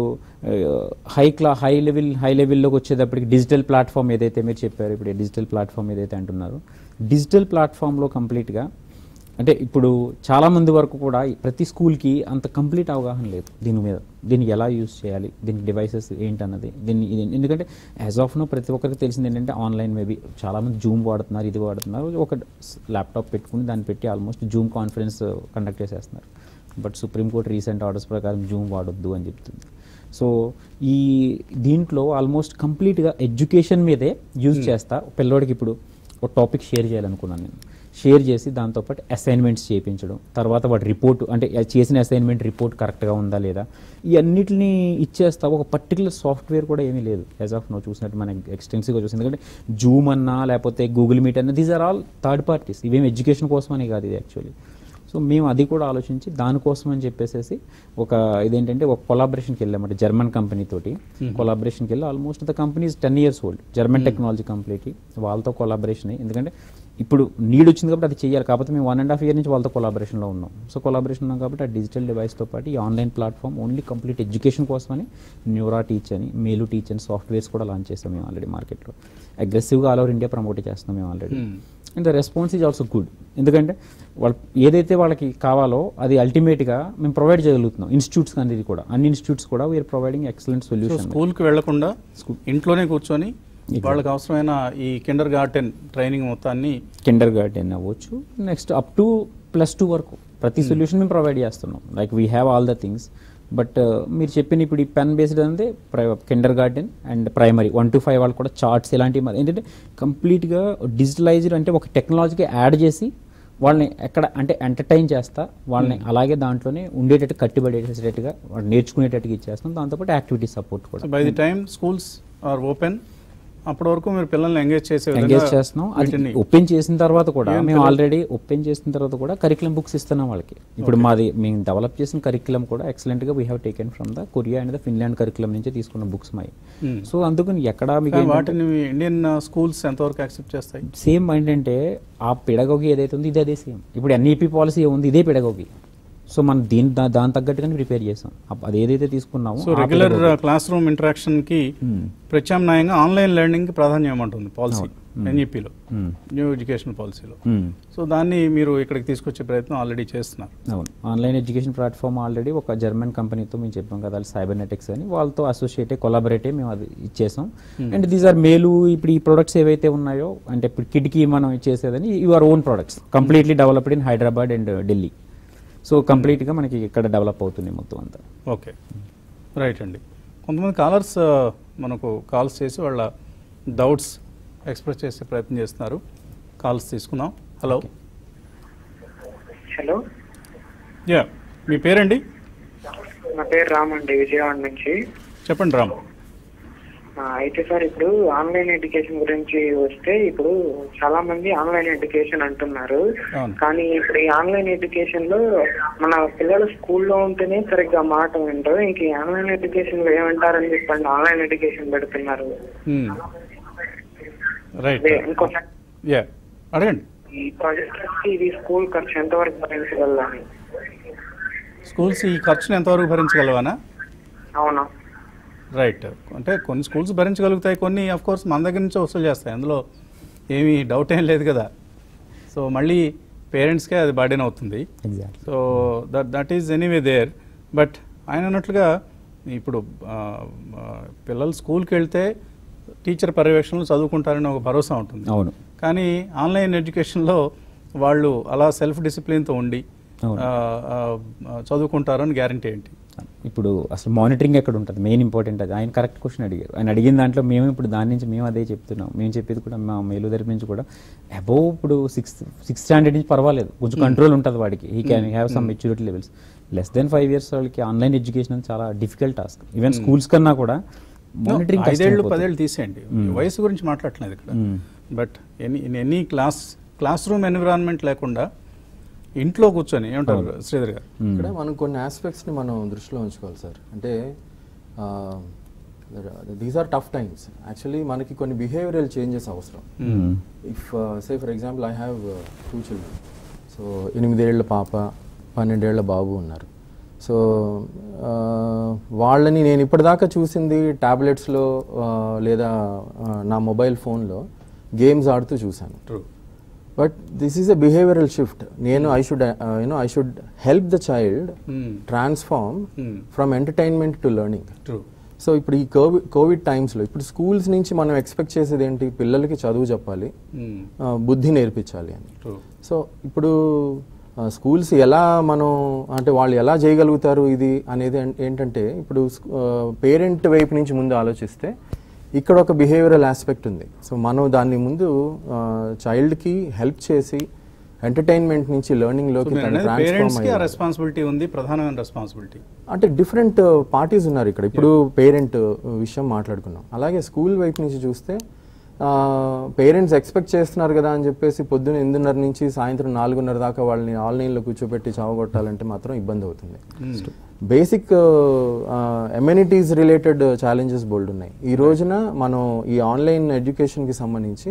హై క్లా హై లెవెల్ హై లెవెల్లోకి వచ్చేటప్పటికి డిజిటల్ ప్లాట్ఫామ్ ఏదైతే మీరు చెప్పారు ఇప్పుడు డిజిటల్ ప్లాట్ఫామ్ ఏదైతే అంటున్నారో డిజిటల్ ప్లాట్ఫామ్లో కంప్లీట్గా అంటే ఇప్పుడు చాలా మంది వరకు కూడా ఈ ప్రతి స్కూల్కి అంత కంప్లీట్ అవగాహన లేదు దీని మీద దీన్ని ఎలా యూస్ చేయాలి దీని డివైసెస్ ఏంటన్నది దీన్ని ఇది- ఎందుకంటే యాజ్ ఆఫ్ నో ప్రతి ఒక్కరికి తెలిసింది ఏంటంటే ఆన్లైన్ మేబీ చాలామంది జూమ్ వాడుతున్నారు ఇది వాడుతున్నారు ఒక ల్యాప్టాప్ పెట్టుకుని దాన్ని పెట్టి ఆల్మోస్ట్ జూమ్ కాన్ఫరెన్స్ కండక్ట్ చేసేస్తున్నారు బట్ సుప్రీంకోర్టు రీసెంట్ ఆర్డర్స్ ప్రకారం జూమ్ వాడొద్దు అని చెప్తుంది సో ఈ దీంట్లో ఆల్మోస్ట్ కంప్లీట్గా ఎడ్యుకేషన్ మీదే యూజ్ చేస్తా పిల్లోడికి ఇప్పుడు ఒక టాపిక్ షేర్ చేయాలనుకున్నాను నేను షేర్ చేసి దాంతోపాటు అసైన్మెంట్స్ చేయించడం తర్వాత వాటి రిపోర్ట్ అంటే చేసిన అసైన్మెంట్ రిపోర్ట్ కరెక్ట్గా ఉందా లేదా ఈ అన్నిటిని ఇచ్చేస్తా ఒక పర్టికులర్ సాఫ్ట్వేర్ కూడా ఏమీ లేదు యాజ్ ఆఫ్ నో చూసినట్టు మనం ఎక్స్టెన్సివ్గా చూసి ఎందుకంటే జూమ్ అన్నా లేకపోతే గూగుల్ మీట్ అన్నా these are all third parties ఇవేం ఎడ్యుకేషన్ కోసమని కాదు ఇది యాక్చువల్లీ సో మేము అది కూడా ఆలోచించి దానికోసం అని చెప్పేసి ఒక ఇదేంటంటే ఒక కొలాబరేషన్కి వెళ్ళామంటే జర్మన్ కంపెనీ తోటి కొలాబరేషన్కి వెళ్ళి almost the company ten years old German technology completely వాళ్ళతో కొలాబరేషన్ అయ్యి ఎందుకంటే ఇప్పుడు నీడ్ వచ్చింది కాబట్టి అది చేయాలి కాకపోతే మేము వన్ అండ్ హాఫ్ ఇయర్ నుంచి వాళ్ళతో కొలాబరేషన్లో ఉన్నాం సో కొలాబరేషన్ ఉన్నాం కాబట్టి ఆ డిజిటల్ డివైస్తో పాటు ఈ online platform only complete education కోసమని న్యూరా టీచ్ అని మేలు టీచ్ అని సాఫ్ట్వేర్స్ కూడా లాంచ్ చేస్తాం మేము ఆల్రెడీ మార్కెట్లో అగ్రెసివ్గా ఆల్ ఓవర్ ఇండియా ప్రమోట్ చేస్తున్నాం మేము already Hmm. And the response is also good ఎందుకంటే వాళ్ళు ఏదైతే వాళ్ళకి కావాలో అది అల్టిమేట్గా మేము ప్రొవైడ్ చేయగలుగుతున్నాం ఇన్స్టిట్యూట్స్ అనేది కూడా అన్ని ఇన్స్టిట్యూట్స్ కూడా we're providing excellent so solution స్కూల్కి వెళ్లకుండా ఇంట్లోనే కూర్చొని వాళ్ళకి అవసరమైన ఈ కిండర్ గార్టెన్ ట్రైనింగ్ మొత్తాన్ని కిండర్ గార్డెన్ అవ్వచ్చు next up to plus two వరకు ప్రతి సొల్యూషన్ మేము ప్రొవైడ్ చేస్తున్నాం like we have all the things but మీరు చెప్పిన ఇప్పుడు ఈ పెన్ బేస్డ్ అనేది kindergarten and primary one to five వాళ్ళు కూడా చార్ట్స్ ఇలాంటివి మరి ఏంటంటే కంప్లీట్గా డిజిటలైజ్డ్ అంటే ఒక టెక్నాలజీకి యాడ్ చేసి వాళ్ళని ఎక్కడ అంటే ఎంటర్టైన్ చేస్తా వాళ్ళని అలాగే దాంట్లోనే ఉండేటట్టు కట్టుబడేటట్టుగా వాళ్ళు నేర్చుకునేటట్టుగా ఇచ్చేస్తాం దాంతోపాటు యాక్టివిటీ సపోర్ట్ కూడా by the time schools are open అప్పటి వరకు మీరు పిల్లల్ని ఎంగేజ్ చేసే ఎంగేజ్ విధంగా చేస్తున్నాం అది వీటిని ఓపెన్ చేసిన తర్వాత కూడా ఏం మేము పిల్లలు- ఆల్రెడీ ఓపెన్ చేసిన తర్వాత కూడా కరికులం బుక్స్ ఇస్తున్నాం వాళ్ళకి ఇప్పుడు మాది మేము డెవలప్ చేసిన కరికులం కూడా ఎక్సలెంట్ గా we have taken from the Korea and the Finland curriculum నుంచి తీసుకున్న బుక్స్ మాయి Hmm. సో అందుకని ఎక్కడ మీకు కానీ వాటిని ఇండియన్ స్కూల్స్ ఎంతవరకు యాక్సెప్ట్ చేస్తాయి సేమ్ ఏంటంటే ఆ పెడగోగి ఏదైతే ఉందో ఇది అదే సేమ్ ఇప్పుడు ఎన్ఈపీ పాలసీ ఉంది ఇదే పెడగోగి సో మనం దీని దా- దాని తగ్గట్టుగానే ప్రిపేర్ చేసాం అప్- అది ఏదైతే తీసుకున్నామో సో ఆ regular pedagogy. Classroom interaction కి Hmm. ప్రత్యామ్నాయంగా ఆన్లైన్ లెర్నింగ్ కి ప్రాధాన్యం ఏమంటుంది పాలసీ ఎన్ఈపిలో Hmm. న్యూ ఎడ్యుకేషన్ పాలసీలో Hmm. సో దాన్ని మీరు ఇక్కడికి తీసుకొచ్చే ప్రయత్నం ఆల్రెడీ చేస్తున్నారు అవును ఆన్లైన్ ఎడ్యుకేషన్ ప్లాట్ఫామ్ ఆల్రెడీ ఒక జర్మన్ కంపెనీతో మేము చెప్పాం కదా వాళ్ళు సైబర్నెటిక్స్ అని వాళ్ళతో అసోసియేట్ కొలాబరేట్ మేము అది ఇచ్చేసాం అండ్ దీస్ ఆర్ మేలు ఇప్పుడు ఈ ప్రొడక్ట్స్ ఏవైతే ఉన్నాయో అంటే ఇప్పుడు కిడ్కి మనం చేసేదని your own products completely developed in Hyderabad and Delhi so కంప్లీట్గా మనకి ఇక్కడ డెవలప్ అవుతుంది మొత్తం అంతా ఓకే రైట్ అండి కొంతమంది కాలర్స్ మనకు కాల్స్ చేసి వాళ్ళ డౌట్స్ ఎక్స్ప్రెస్ చేసే ప్రయత్నం చేస్తున్నారు కాల్స్ తీసుకుందాం హలో హలో యా మీ పేరండి నా పేరు రామ్ అండి విజయవాడ నుంచి చెప్పండి రామ్ ఆ, అయితే సార్ ఇప్పుడు ఆన్లైన్ ఎడ్యుకేషన్ గురించి వస్తే ఇప్పుడు చాలా మంది ఆన్లైన్ ఎడ్యుకేషన్ అంటున్నారు అవును. కానీ ఇప్పుడు ఈ ఆన్లైన్ ఎడ్యుకేషన్ లో మన పిల్లలు స్కూల్లో ఉంటేనే సరిగ్గా మాట వింటారు ఇంక ఈ ఆన్లైన్ ఎడ్యుకేషన్ లో ఏమంటారని చెప్పండి ఆన్లైన్ ఎడ్యుకేషన్ పెడుతున్నారు రైట్ అదే ఇంకోసారి యా అడగండి ఈ ప్రాజెక్ట్ వచ్చి ఇది స్కూల్ ఖర్చు ఎంతవరకు భరించగలని స్కూల్స్ ఈ ఖర్చును ఎంతవరకు భరించగలవానా అవునా రైట్ అంటే కొన్ని స్కూల్స్ భరించగలుగుతాయి కొన్ని అఫ్ కోర్స్ మన దగ్గర నుంచి వసూలు చేస్తాయి అందులో ఏమీ డౌట్ ఏం లేదు కదా సో మళ్ళీ పేరెంట్స్కే అది బర్డెన్ అవుతుంది exactly so that that is anyway there but ఆయన అన్నట్లుగా ఇప్పుడు ఆ, ఆ, పిల్లలు స్కూల్కి వెళ్తే టీచర్ పర్యవేక్షణలో చదువుకుంటారని ఒక భరోసా ఉంటుంది అవును కానీ ఆన్లైన్ ఎడ్యుకేషన్లో వాళ్ళు అలా సెల్ఫ్ డిసిప్లిన్తో ఉండి అవును. ఆ, ఆ, ఆ, చదువుకుంటారని గ్యారంటీ ఏంటి ఇప్పుడు అసలు మానిటరింగ్ ఎక్కడ ఉంటుంది మెయిన్ ఇంపార్టెంట్ అది ఆయన కరెక్ట్ క్వశ్చన్ అడిగారు ఆయన అడిగిన దాంట్లో మేము ఇప్పుడు దాని నుంచి మేము అదే చెప్తున్నాం మేము చెప్పేది కూడా మా మేలు తరపు నుంచి కూడా అబోవ్ ఇప్పుడు సిక్స్త్ సిక్స్త్ స్టాండర్డ్ నుంచి పర్వాలేదు కొంచెం కంట్రోల్ ఉంటుంది వాడికి he can have some maturity levels less than five years వాళ్ళకి ఆన్లైన్ ఎడ్యుకేషన్ అనేది చాలా డిఫికల్ట్ టాస్క్ ఈవెన్ స్కూల్స్ కన్నా కూడా మానిటరింగ్ ఐదేళ్ళు పదేళ్ళు తీసేయండి వయసు గురించి మాట్లాడట్లేదు ఇక్కడ but any any class classroom environment లేకుండా ఇంట్లో కూర్చొని ఏమంటారు శ్రీధర్ గారు ఇక్కడ మనం కొన్ని ఆస్పెక్ట్స్ని మనం దృష్టిలో ఉంచుకోవాలి సార్ అంటే these are tough times actually మనకి కొన్ని బిహేవియరల్ చేంజెస్ అవసరం if say for example I have two children so ఎనిమిదేళ్ల పాప పన్నెండేళ్ల బాబు ఉన్నారు సో వాళ్ళని నేను ఇప్పటిదాకా చూసింది ట్యాబ్లెట్స్లో లేదా ఆ, నా మొబైల్ ఫోన్లో గేమ్స్ ఆడుతూ చూశాను true but this is a behavioural shift నేను I should you know I should help the child transform Hmm. From entertainment to learning true so ఇప్పుడు ఈ కోవిడ్ కోవిడ్ టైమ్స్లో ఇప్పుడు స్కూల్స్ నుంచి మనం ఎక్స్పెక్ట్ చేసేది ఏంటి పిల్లలకి చదువు చెప్పాలి ఆ, బుద్ధి నేర్పించాలి అని ట్రూ సో ఇప్పుడు స్కూల్స్ ఎలా మనం అంటే వాళ్ళు ఎలా చేయగలుగుతారు ఇది అనేది అన్- ఏంటంటే ఇప్పుడు పేరెంట్ వైపు నుంచి ముందు ఆలోచిస్తే ఇక్కడ ఒక బిహేవియరల్ ఆస్పెక్ట్ ఉంది సో మనం దాన్ని ముందు చైల్డ్కి హెల్ప్ చేసి ఎంటర్టైన్మెంట్ నుంచి లెర్నింగ్లోకి పేరెంట్స్ కి ఆ రెస్పాన్సిబిలిటీ ఉంది ప్రధానమైన రెస్పాన్సిబిలిటీ అంటే డిఫరెంట్ పార్టీస్ ఉన్నారు ఇక్కడ ఇప్పుడు పేరెంట్ విషయం మాట్లాడుకున్నాం అలాగే స్కూల్ వైపు నుంచి చూస్తే పేరెంట్స్ ఎక్స్పెక్ట్ చేస్తున్నారు కదా అని చెప్పేసి పొద్దున ఎనిమిదిన్నర నుంచి సాయంత్రం నాలుగున్నర దాకా వాళ్ళని ఆన్లైన్లో కూర్చోబెట్టి చావగొట్టాలంటే మాత్రం ఇబ్బంది అవుతుంది బేసిక్ ఎమ్యూనిటీస్ రిలేటెడ్ ఛాలెంజెస్ బోల్డ్ ఉన్నాయి ఈ రోజున మనం ఈ ఆన్లైన్ ఎడ్యుకేషన్కి సంబంధించి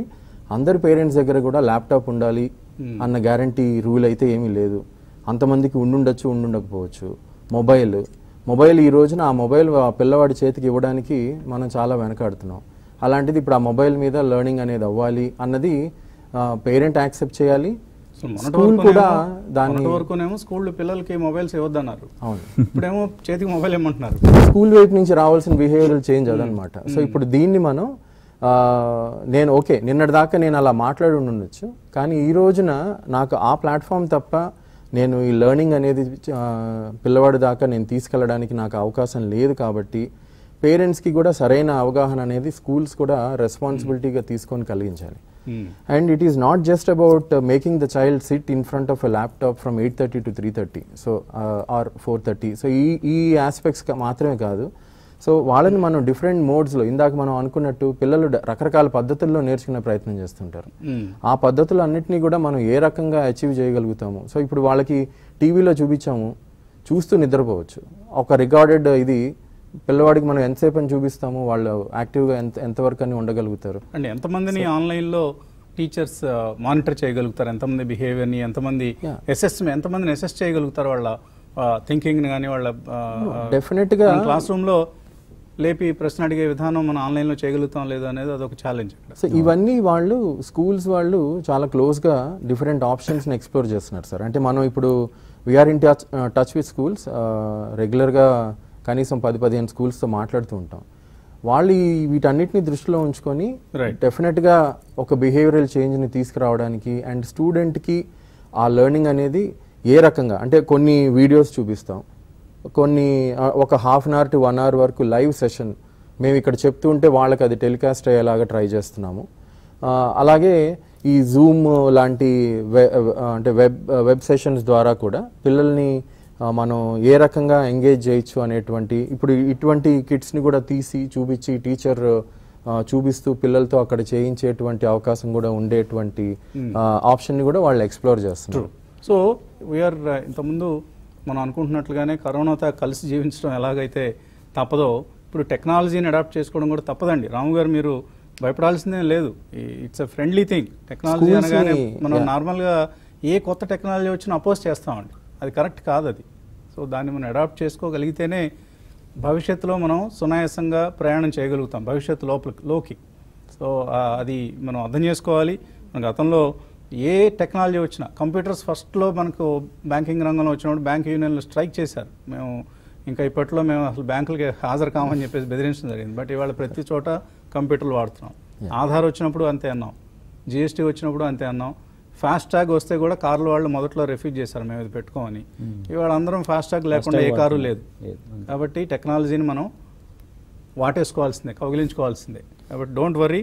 అందరి పేరెంట్స్ దగ్గర కూడా ల్యాప్టాప్ ఉండాలి అన్న గ్యారంటీ రూల్ అయితే ఏమీ లేదు అంతమందికి ఉండుండొచ్చు ఉండుండకపోవచ్చు మొబైల్ మొబైల్ ఈ రోజున ఆ మొబైల్ ఆ పిల్లవాడి చేతికి ఇవ్వడానికి మనం చాలా వెనకాడుతున్నాం అలాంటిది ఇప్పుడు ఆ మొబైల్ మీద లెర్నింగ్ అనేది అవ్వాలి అన్నది పేరెంట్ యాక్సెప్ట్ చేయాలి సో మొన్నటి స్కూల్ వరకునేమో- కూడా దాన్ని మొన్నటి వరకునేమో స్కూల్ పిల్లలకి మొబైల్స్ ఇవ్వద్దన్నారు అవును ఇప్పుడేమో చేతికి మొబైల్ ఇవ్వమంటున్నారు స్కూల్ వైపు నుంచి రావాల్సిన బిహేవియరల్ చేంజ్ అదనమాట సో ఇప్పుడు దీన్ని మనం ఆ, నేను ఓకే నిన్నటి దాకా నేను అలా మాట్లాడి ఉండొచ్చు కానీ ఈ రోజున నాకు ఆ ప్లాట్ఫామ్ తప్ప నేను ఈ లెర్నింగ్ అనేది ఆ, పిల్లవాడి దాకా నేను తీసుకెళ్ళడానికి నాకు అవకాశం లేదు కాబట్టి పేరెంట్స్కి కూడా సరైన అవగాహన అనేది స్కూల్స్ కూడా రెస్పాన్సిబిలిటీగా తీసుకొని కలిగించాలి Hmm. And it is not just about making the child sit in front of a laptop from eight thirty to three thirty so or four thirty so ఈ ఈ ఆస్పెక్ట్స్ మాత్రమే కాదు సో వాళ్ళని మనం డిఫరెంట్ మోడ్స్లో ఇందాక మనం అనుకున్నట్టు పిల్లలు డ- రకరకాల పద్ధతుల్లో నేర్చుకునే ప్రయత్నం చేస్తుంటారు Hmm. ఆ పద్ధతులు అన్నింటినీ కూడా మనం ఏ రకంగా అచీవ్ చేయగలుగుతాము సో ఇప్పుడు వాళ్ళకి టీవీలో చూపించాము చూస్తూ నిద్రపోవచ్చు ఒక రికార్డెడ్ ఇది పిల్లవాడికి మనం ఎంతసేపు అని చూపిస్తాము వాళ్ళు యాక్టివ్గా ఎంత ఎంతవరకు అని ఉండగలుగుతారు అంటే ఎంతమందిని ఆన్లైన్లో టీచర్స్ మానిటర్ చేయగలుగుతారు ఎంతమంది బిహేవియర్ని ఎంతమంది Yeah. ఎస్ఎస్ ఎంతమందిని ఎస్ఎస్ చేయగలుగుతారు వాళ్ళ థింకింగ్ని కానీ వాళ్ళ డెఫినెట్గా క్లాస్ రూమ్లో లేపి ప్రశ్న అడిగే విధానం మనం ఆన్లైన్లో చేయగలుగుతాం లేదు అనేది అదొక ఛాలెంజ్ ఇక్కడ సో ఇవన్నీ వాళ్ళు స్కూల్స్ వాళ్ళు చాలా క్లోజ్గా డిఫరెంట్ ఆప్షన్స్ని ఎక్స్ప్లోర్ చేస్తున్నారు సార్ అంటే మనం ఇప్పుడు we're in touch touch with schools రెగ్యులర్గా కనీసం పది పదిహేను స్కూల్స్తో మాట్లాడుతూ ఉంటాం వాళ్ళు ఈ వీటన్నిటిని దృష్టిలో ఉంచుకొని Right. డెఫినెట్గా ఒక బిహేవియరల్ చేంజ్ని తీసుకురావడానికి అండ్ స్టూడెంట్కి ఆ లెర్నింగ్ అనేది ఏ రకంగా అంటే కొన్ని వీడియోస్ చూపిస్తాం కొన్ని ఆ, ఒక half an hour to one hour వరకు లైవ్ సెషన్ మేము ఇక్కడ చెప్తూ ఉంటే వాళ్ళకి అది టెలికాస్ట్ అయ్యేలాగా ట్రై చేస్తున్నాము ఆ, అలాగే ఈ జూమ్ లాంటి వె- ఆ, అంటే వెబ్ వెబ్ సెషన్స్ ద్వారా కూడా పిల్లల్ని ఆ, మనం ఏ రకంగా ఎంగేజ్ చేయొచ్చు అనేటువంటి ఇప్పుడు ఇటువంటి కిట్స్ని కూడా తీసి చూపించి టీచర్ చూపిస్తూ పిల్లలతో అక్కడ చేయించేటువంటి అవకాశం కూడా ఉండేటువంటి ఆప్షన్ని కూడా వాళ్ళు ఎక్స్ప్లోర్ చేస్తున్నారు సో వీఆర్ ఇంతకుముందు మనం అనుకుంటున్నట్లుగానే కరోనాతో కలిసి జీవించడం ఎలాగైతే తప్పదో ఇప్పుడు టెక్నాలజీని అడాప్ట్ చేసుకోవడం కూడా తప్పదండి రాము గారు మీరు భయపడాల్సిందేం లేదు it's a friendly thing technology Schools అనగానే ని, మనం yeah. నార్మల్గా ఏ కొత్త టెక్నాలజీ వచ్చినా అపోజ్ చేస్తామండి అది కరెక్ట్ కాదు అది సో దాన్ని మనం అడాప్ట్ చేసుకోగలిగితేనే భవిష్యత్తులో మనం సునాయాసంగా ప్రయాణం చేయగలుగుతాం భవిష్యత్తు లోపల లోకి సో ఆ, అది మనం అర్థం చేసుకోవాలి మన గతంలో ఏ టెక్నాలజీ వచ్చినా కంప్యూటర్స్ ఫస్ట్లో మనకు బ్యాంకింగ్ రంగంలో వచ్చినప్పుడు బ్యాంక్ యూనియన్లు స్ట్రైక్ చేశారు మేము ఇంకా ఇప్పట్లో మేము అసలు బ్యాంకులకి హాజరు కామని చెప్పేసి బెదిరించడం జరిగింది బట్ ఇవాళ ప్రతి చోట కంప్యూటర్లు వాడుతున్నాం ఆధార్ వచ్చినప్పుడు అంతే అన్నాం జిఎస్టీ వచ్చినప్పుడు అంతే అన్నాం ఫాస్ట్ ట్యాగ్ వస్తే కూడా కార్లు వాళ్ళు మొదట్లో రిఫ్యూజ్ చేశారు మేము ఇది పెట్టుకోమని ఇవాళ అందరం ఫాస్ట్ ట్యాగ్ లేకుండా ఏ కారు లేదు లేదు. కాబట్టి టెక్నాలజీని మనం వాటేసుకోవాల్సిందే కౌగిలించుకోవాల్సిందే కాబట్టి డోంట్ వరీ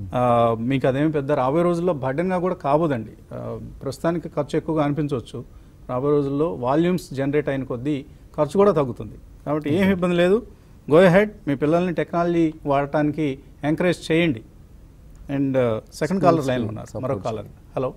మీకు అదేమి పెద్ద రాబోయే రోజుల్లో బర్డెన్గా కూడా కాబోదండి ఆ, ప్రస్తుతానికి ఖర్చు ఎక్కువగా అనిపించవచ్చు రాబోయే రోజుల్లో వాల్యూమ్స్ జనరేట్ అయిన కొద్దీ ఖర్చు కూడా తగ్గుతుంది కాబట్టి ఏం ఇబ్బంది లేదు గో హెడ్ మీ పిల్లల్ని టెక్నాలజీ వాడటానికి ఎంకరేజ్ చేయండి అండ్ సెకండ్ కాలర్ Schools లైన్లో కి ఉన్నారు support మరొక కాలర్ హలో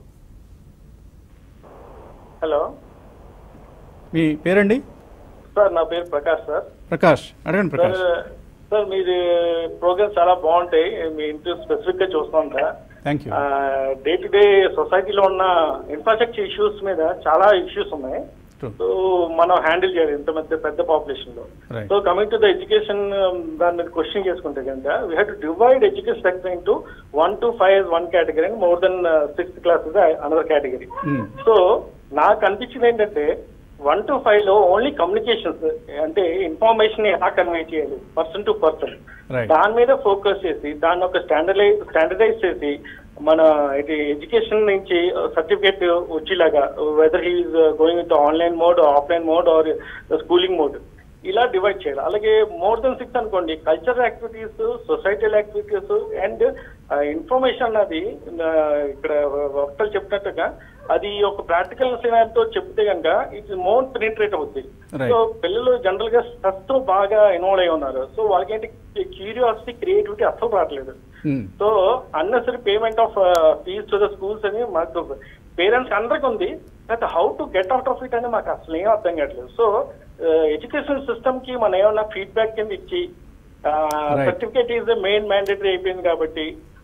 హలో మీ పేరండి సార్ నా పేరు ప్రకాష్ సార్ ప్రకాష్ అడగండి సార్ ప్రకాష్ సార్ మీది ప్రోగ్రామ్స్ చాలా బాగుంటాయి మీ ఇంటర్వ్యూ స్పెసిఫిక్ గా చూస్తాం sir thank you day to day సొసైటీలో ఉన్న ఇన్ఫ్రాస్ట్రక్చర్ ఇష్యూస్ మీద చాలా ఇష్యూస్ ఉన్నాయి True. సో మనం హ్యాండిల్ చేయాలి ఇంత పెద్ద పెద్ద పాపులేషన్ లో Right. So coming to the education దాని మీద క్వశ్చన్ చేసుకుంటే కనుక we have to divide education sector into one to five one category and more than sixth class another category Hmm. So నాకు అనిపించింది ఏంటంటే వన్ టు ఫైవ్ లో only communications అంటే information ఎలా కన్వే చేయాలి పర్సన్ టు పర్సన్ Right. దాని మీద focus చేసి దాన్ని ఒక స్టాండర్డైజ్ స్టాండర్డైజ్ చేసి మన ఇది ఎడ్యుకేషన్ నుంచి సర్టిఫికేట్ వచ్చేలాగా whether he is going with online mode offline mode or schooling mode ఇలా డివైడ్ చేయాలి అలాగే మోర్ దెన్ సిక్స్ అనుకోండి cultural activities societal activities and information అన్నది ఆ, ఇక్కడ వక్తలు చెప్పినట్టుగా అది ఒక ప్రాక్టికల్ తో చెప్తే కనుక ఇట్స్ మోర్ పెనిట్రేట్ అవుతుంది Right. సో పిల్లలు జనరల్ గా స్ట్రెస్ తో బాగా ఇన్వాల్వ్ అయి ఉన్నారు సో వాళ్ళకి ఏంటి క్యూరియాసిటీ క్రియేటివిటీ అసలు రావట్లేదు Hmm. So unnecessary payment of fees to the schools అని మాకు పేరెంట్స్ అందరికి ఉంది but how to get out of it అని మాకు అసలు ఏం అర్థం కావట్లేదు సో ఎడ్యుకేషన్ సిస్టమ్ కి మనం ఏమన్నా ఫీడ్బ్యాక్ కింద ఇచ్చి Right. Certificate is the main mandatory అయిపోయింది కాబట్టి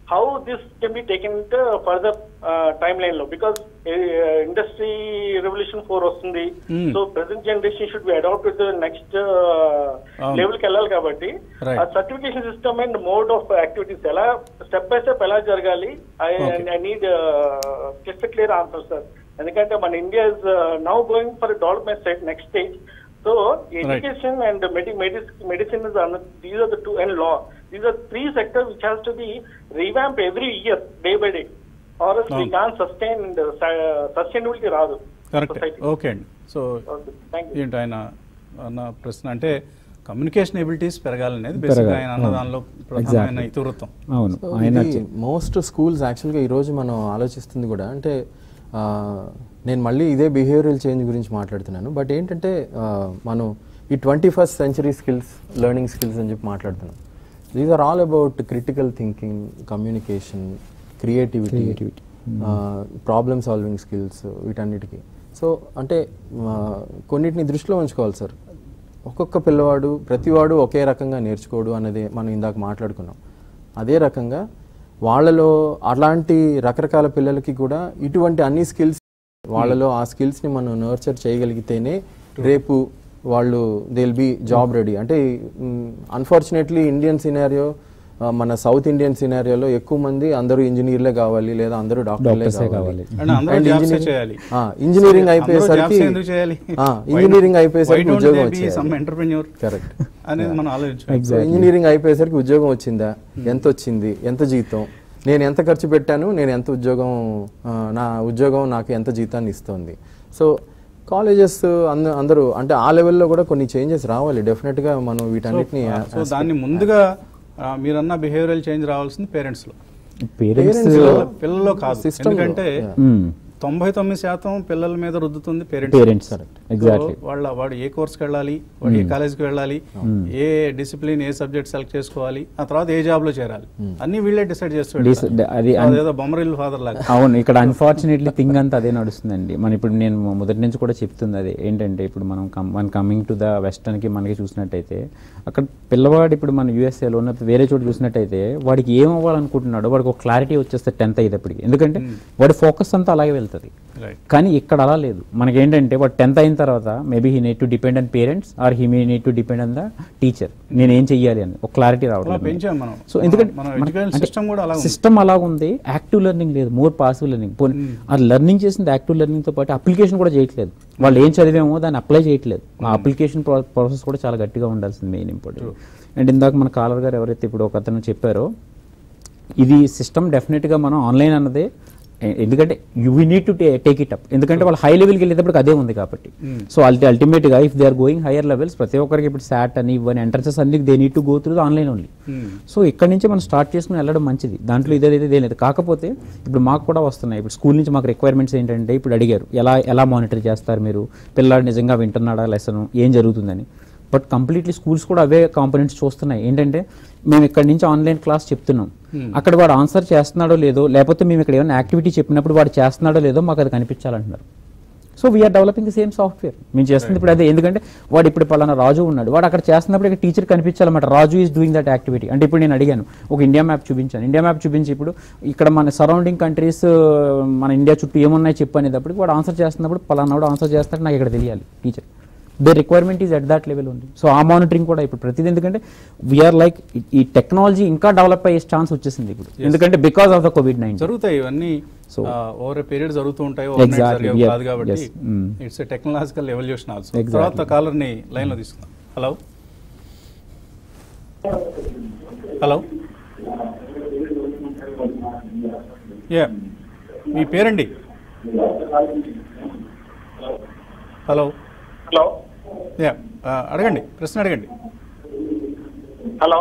how this can be taken into further uh, timeline లో because uh, industry revolution 4 వస్తుంది Hmm. So present generation should be adapt with next అవును. లెవెల్ కి వెళ్ళాలి కాబట్టి Right. ఆ certification system and mode of activities ఎలా స్టెప్ బై స్టెప్ ఎలా జరగాలి I Okay. I need clear clear answer sir ఎందుకంటే మన India is now going for development state next stage so education and medicine is these are the two and law these are three sector which has to be revamp every year day by day are we అవును. Can sustain sustainability రాదు correct Society. Okay అండి so thank you ఏంటి ఆయన అన్న ప్రశ్న అంటే communication abilities పెరగాలనేది బేసిక్గా పెరగాలి. ఆయన అన్నదానిలో ప్రధానమైన Exactly. ఇతివృత్తం అవును ఆయన మోస్ట్ స్కూల్స్ యాక్చువల్గా ఈరోజు మనం ఆలోచిస్తుంది కూడా అంటే ఆ, నేను మళ్ళీ ఇదే బిహేవియరల్ చేంజ్ గురించి మాట్లాడుతున్నాను బట్ ఏంటంటే ఆ, మనం ఈ twenty first century skills learning skills అని చెప్పి మాట్లాడుతున్నాం these are all about critical thinking communication creativity Creativity. Problem solving skills వీటన్నిటికీ సో అంటే ఆ, కొన్నిటిని దృష్టిలో ఉంచుకోవాలి సార్ ఒక్కొక్క పిల్లవాడు ప్రతివాడు ఒకే రకంగా నేర్చుకోడు అన్నది మనం ఇందాక మాట్లాడుకున్నాం అదే రకంగా వాళ్ళలో అలాంటి రకరకాల పిల్లలకి కూడా ఇటువంటి అన్ని స్కిల్స్ వాళ్ళలో ఆ స్కిల్స్ని మనం నర్చర్ చేయగలిగితేనే రేపు వాళ్ళు they will be job ready అంటే అన్ఫార్చునేట్లీ ఇండియన్ సినారియో మన సౌత్ ఇండియన్ సినారియోలో ఎక్కువ మంది అందరూ ఇంజనీర్లే కావాలి లేదా అందరూ డాక్టర్లే Doctors ఏ కావాలి కావాలి. అంటే అందరూ And jobs ఏ engineering- చేయాలి. ఆ, ఇంజనీరింగ్ అందరూ అయిపోయేసరికి jobs ఎందుకు చేయాలి? ఆ, Why ఇంజనీరింగ్ don't- అయిపోయేసరికి why don't ఉద్యోగం they be some వచ్చేయాలి entrepreneur? కరెక్ట్ అనేది మనం ఆలోచించాలి సో Exactly. ఇంజనీరింగ్ అయిపోయేసరికి ఉద్యోగం వచ్చిందా ఎంత వచ్చింది ఎంత జీతం నేను ఎంత ఖర్చు పెట్టాను నేను ఎంత ఉద్యోగం ఆ, నా ఉద్యోగం నాకు ఎంత జీతాన్ని ఇస్తుంది సో కాలేజెస్ అందరూ అంటే ఆ లెవెల్లో కూడా కొన్ని చేంజెస్ రావాలి డెఫినెట్గా మనం వీటన్నిటిని సో దాన్ని ముందుగా ఆ, మీరన్న బిహేవియరల్ చేంజ్ రావాల్సింది పేరెంట్స్ లో పేరెంట్స్ Parents పిల్లల- పిల్లల్లో కాదు System లో, ఎందుకంటే yeah. తొంభై తొమ్మిది శాతం పిల్లల మీద రుద్దుతుంది పేరెంట్స్ పేరెంట్స్ ఎగ్జాక్ట్లీ వాళ్ళ వాడు ఏ కోర్స్కి వెళ్ళాలి వాడు ఏ కాలేజ్కి వెళ్ళాలి ఏ డిసిప్లిన్ ఏ సబ్జెక్ట్ సెలెక్ట్ చేసుకోవాలి ఆ తర్వాత ఏ జాబ్ లో చేరాలి అన్ని వీళ్ళే డిసైడ్ చేస్తూ Dis- వెళ్తారు. అది సో అదేదో బొమ్మరిల్లు ఫాదర్ లాగా అవును ఇక్కడ అన్ఫార్చునేట్లీ థింగ్ అంతా అదే నడుస్తుందండి మన ఇప్పుడు నేను మొదటి నుంచి కూడా చెప్తుంది అదే ఏంటంటే ఇప్పుడు మనం కమ్ మన కమింగ్ టు ద వెస్టర్న్కి మనకి చూసినట్టయితే అక్కడ పిల్లవాడు ఇప్పుడు మన యూఎస్ఏలో ఉన్న వేరే చోట చూసినట్టయితే వాడికి ఏం అవ్వాలనుకుంటున్నాడో వాడికి ఒక క్లారిటీ వచ్చేస్తే టెన్త్ అయ్యేటప్పటికి ఎందుకంటే వాడి ఫోకస్ అంతా అలాగే వెళ్తుంది రైట్ కానీ ఇక్కడ అలా లేదు మనకి ఏంటంటే వాడు టెన్త్ అయిన తర్వాత maybe he need to depend on parents or he me need to depend on the teacher నేను ఏం చెయ్యాలి అని ఒక క్లారిటీ అలా రావట్లేదు పెంచాం మనం సో ఎందుకంటే మన ఎడ్యుకేషన్ సిస్టమ్ కూడా అలా ఉంది సిస్టమ్ అలా ఉంది యాక్టివ్ లెర్నింగ్ లేదు మోర్ పాసివ్ లెర్నింగ్ ఆ లెర్నింగ్ చేసింది యాక్టివ్ లెర్నింగ్ తో పాటు అప్లికేషన్ కూడా చేయట్లేదు వాళ్ళు ఏం చదివేమో దాన్ని అప్లై చేయట్లేదు ఆ అప్లికేషన్ ప్రాసెస్ కూడా చాలా గట్టిగా ఉండాల్సింది మెయిన్ ఇంపార్టెంట్ అండ్ ఇందాక మన కాలర్ గారు ఎవరైతే ఇప్పుడు ఒక అతను చెప్పారో ఇది సిస్టమ్ డెఫినెట్గా మనం ఆన్లైన్ అన్నదే ఎ- ఎందుకంటే you need to take it up ఎందుకంటే వాళ్ళు హై లెవెల్కి వెళ్ళేటప్పుడు అదే ఉంది కాబట్టి సో అల్టి అల్టిమేట్గా if they are going higher levels ప్రతి ఒక్కరికి ఇప్పుడు సాట్ అని ఇవన్నీ ఎంట్రన్సెస్ అన్ని they need to go through online only so ఇక్కడ నుంచి మనం స్టార్ట్ చేసుకుని వెళ్ళడం మంచిది దాంట్లో ఇదేదైతే ఇదే లేదు కాకపోతే ఇప్పుడు మాకు కూడా వస్తున్నాయి ఇప్పుడు స్కూల్ నుంచి మాకు రిక్వైర్మెంట్స్ ఏంటంటే ఇప్పుడు అడిగారు ఎలా ఎలా మానిటర్ చేస్తారు మీరు పిల్లాడు నిజంగా వింటున్నాడా లెసన్ ఏం జరుగుతుందని బట్ కంప్లీట్లీ స్కూల్స్ కూడా అవే కాంపనెంట్స్ చూస్తున్నాయి ఏంటంటే మేము ఇక్కడ నుంచి ఆన్లైన్ క్లాస్ చెప్తున్నాం అక్కడ వాడు ఆన్సర్ చేస్తున్నాడో లేదో లేకపోతే మేము ఇక్కడ ఏమైనా యాక్టివిటీ చెప్పినప్పుడు వాడు చేస్తున్నాడో లేదో మాకు అది కనిపించాలంటున్నారు so we are developing the same software మేము చేస్తుంది ఇప్పుడు అదే ఎందుకంటే వాడు ఇప్పుడు పలానా రాజు ఉన్నాడు వాడు అక్కడ చేస్తున్నప్పుడు ఇక్కడ టీచర్ కనిపించాలన్నమాట Raju is doing that activity అంటే ఇప్పుడు నేను అడిగాను ఒక ఇండియా మ్యాప్ చూపించాను ఇండియా మ్యాప్ చూపించి ఇప్పుడు ఇక్కడ మన సరౌండింగ్ కంట్రీస్ మన ఇండియా చుట్టూ ఏమున్నాయి చెప్పు అనేటప్పటికి వాడు ఆన్సర్ చేస్తున్నప్పుడు పలానా వాడు ఆన్సర్ చేస్తాడు నాకు ఇక్కడ తెలియాలి teacher the requirement is at that level ఉంది సో ఆ మానిటరింగ్ కూడా ఇప్పుడు ప్రతిదీ ఎందుకంటే వీఆర్ లైక్ ఈ టెక్నాలజీ ఇంకా డెవలప్ అయ్యే ఛాన్స్ వచ్చేసింది ఇప్పుడు ఎందుకంటే because of the COVID nineteen జరుగుతాయి ఇవన్నీ So- ఓవర్ పీరియడ్ జరుగుతూ ఉంటాయి ఓవర్ నైట్ Exactly, జరిగేవి yeah, కాదు కాబట్టి yes, mm. It's technological evolution also Exactly. తర్వాత కాలర్ ని లైన్ లో తీసుకుందాం హలో హలో యా మీ పేరండి హలో హలో యా అడగండి ప్రశ్న అడగండి హలో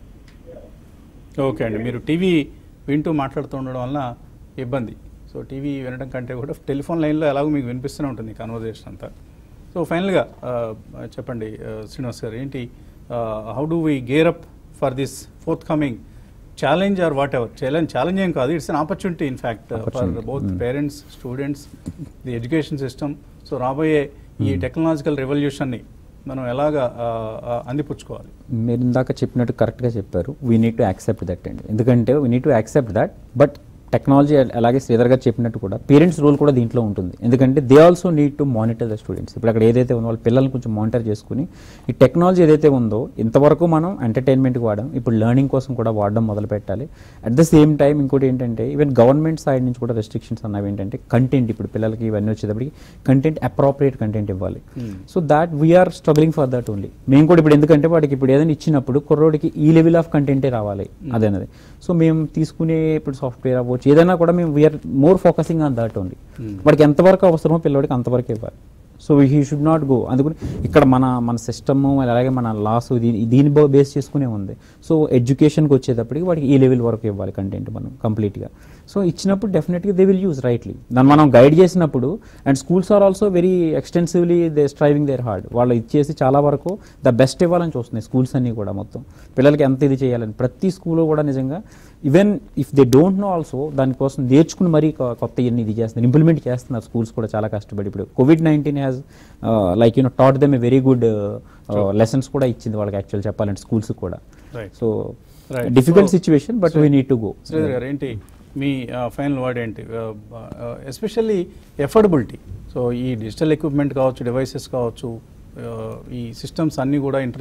ఓకే అండి మీరు టీవీ వింటూ మాట్లాడుతూ ఉండడం వలన ఇబ్బంది సో టీవీ వినడం కంటే కూడా టెలిఫోన్ లైన్లో ఎలాగో మీకు వినిపిస్తూనే ఉంటుంది కాన్వర్జేషన్ అంతా సో ఫైనల్గా చెప్పండి ఆ, శ్రీనివాస్ గారు ఏంటి how do we gear up for this fourth coming challenge or whatever challenge challenge ఏం కాదు it's an opportunity in fact for Opportunity. Both Mm. Parents students the education system so రాబోయే ఈ technological రెవల్యూషన్ని మనం ఎలాగా ఆ, ఆ, అందిపుచ్చుకోవాలి మీరు ఇందాక చెప్పినట్టు కరెక్ట్గా చెప్పారు we need to accept that అండి ఎందుకంటే we need to accept that but technology అలాగే శ్రీధర్ గారు చెప్పినట్టు కూడా పేరెంట్స్ రోల్ కూడా దీంట్లో ఉంటుంది ఎందుకంటే they also need to monitor the students ఇప్పుడు అక్కడ ఏదైతే ఉందో వాళ్ళ పిల్లల్ని కొంచెం మానిటర్ చేసుకుని ఈ టెక్నాలజీ ఏదైతే ఉందో ఇంతవరకు మనం ఎంటర్టైన్మెంట్కి వాడడం ఇప్పుడు లెర్నింగ్ కోసం కూడా వాడడం మొదలు పెట్టాలి అట్ ద సేమ్ టైం ఇంకోటి ఏంటంటే ఈవెన్ గవర్నమెంట్ సైడ్ నుంచి కూడా రెస్ట్రిక్షన్స్ అన్నవి ఏంటంటే కంటెంట్ ఇప్పుడు పిల్లలకి ఇవన్నీ వచ్చేటప్పటికి కంటెంట్ అప్రాప్రియేట్ కంటెంట్ ఇవ్వాలి so that we are struggling for that only మేము కూడా ఇప్పుడు ఎందుకంటే వాడికి ఇప్పుడు ఏదైనా ఇచ్చినప్పుడు కుర్రోడికి ఈ లెవెల్ ఆఫ్ కంటెంటే రావాలి అదన్నది సో మేము తీసుకునే ఇప్పుడు సాఫ్ట్వేర్ అవ్వచ్చు ఏదైనా కూడా మేము we are more focusing on that only వాడికి ఎంతవరకు అవసరమో పిల్లవాడికి అంతవరకు ఇవ్వాలి so he should not go అందుకని ఇక్కడ మన మన సిస్టమ్ అలాగే మన లాస్ దీని దీని బేస్ చేసుకునే ఉంది సో ఎడ్యుకేషన్కి వచ్చేటప్పటికి వాడికి ఈ లెవెల్ వరకు ఇవ్వాలి కంటెంట్ మనం కంప్లీట్గా సో ఇచ్చినప్పుడు డెఫినెట్గా దే విల్ యూజ్ రైట్లీ దాన్ని మనం గైడ్ చేసినప్పుడు and schools are also very extensively they striving their hard వాళ్ళు ఇచ్చేసి చాలా వరకు ద బెస్ట్ ఇవ్వాలని చూస్తున్నాయి స్కూల్స్ అన్నీ కూడా మొత్తం పిల్లలకి ఎంత ఇది చేయాలని ప్రతి స్కూల్లో కూడా నిజంగా even if they don't know also దానికోసం నేర్చుకుని మరీ కొ- కొత్త ఇవన్నీ ఇది చేస్తున్నారు ఇంప్లిమెంట్ చేస్తున్నారు స్కూల్స్ కూడా చాలా కష్టపడి ఇప్పుడు COVID nineteen has like you know taught them a very good lessons కూడా ఇచ్చింది వాళ్ళకి యాక్చువల్ చెప్పాలంటే స్కూల్స్ కూడా Right. So Right. Difficult So- situation but we need to go Sridhar garu ఏంటి మీ ఫైనల్ వర్డ్ ఏంటి ఎస్పెషల్లీ ఎఫర్డబిలిటీ సో ఈ డిజిటల్ ఎక్విప్మెంట్ కావచ్చు డివైసెస్ కావచ్చు uh, ఈ సిస్టమ్స్ అన్నీ కూడా ఇంటర్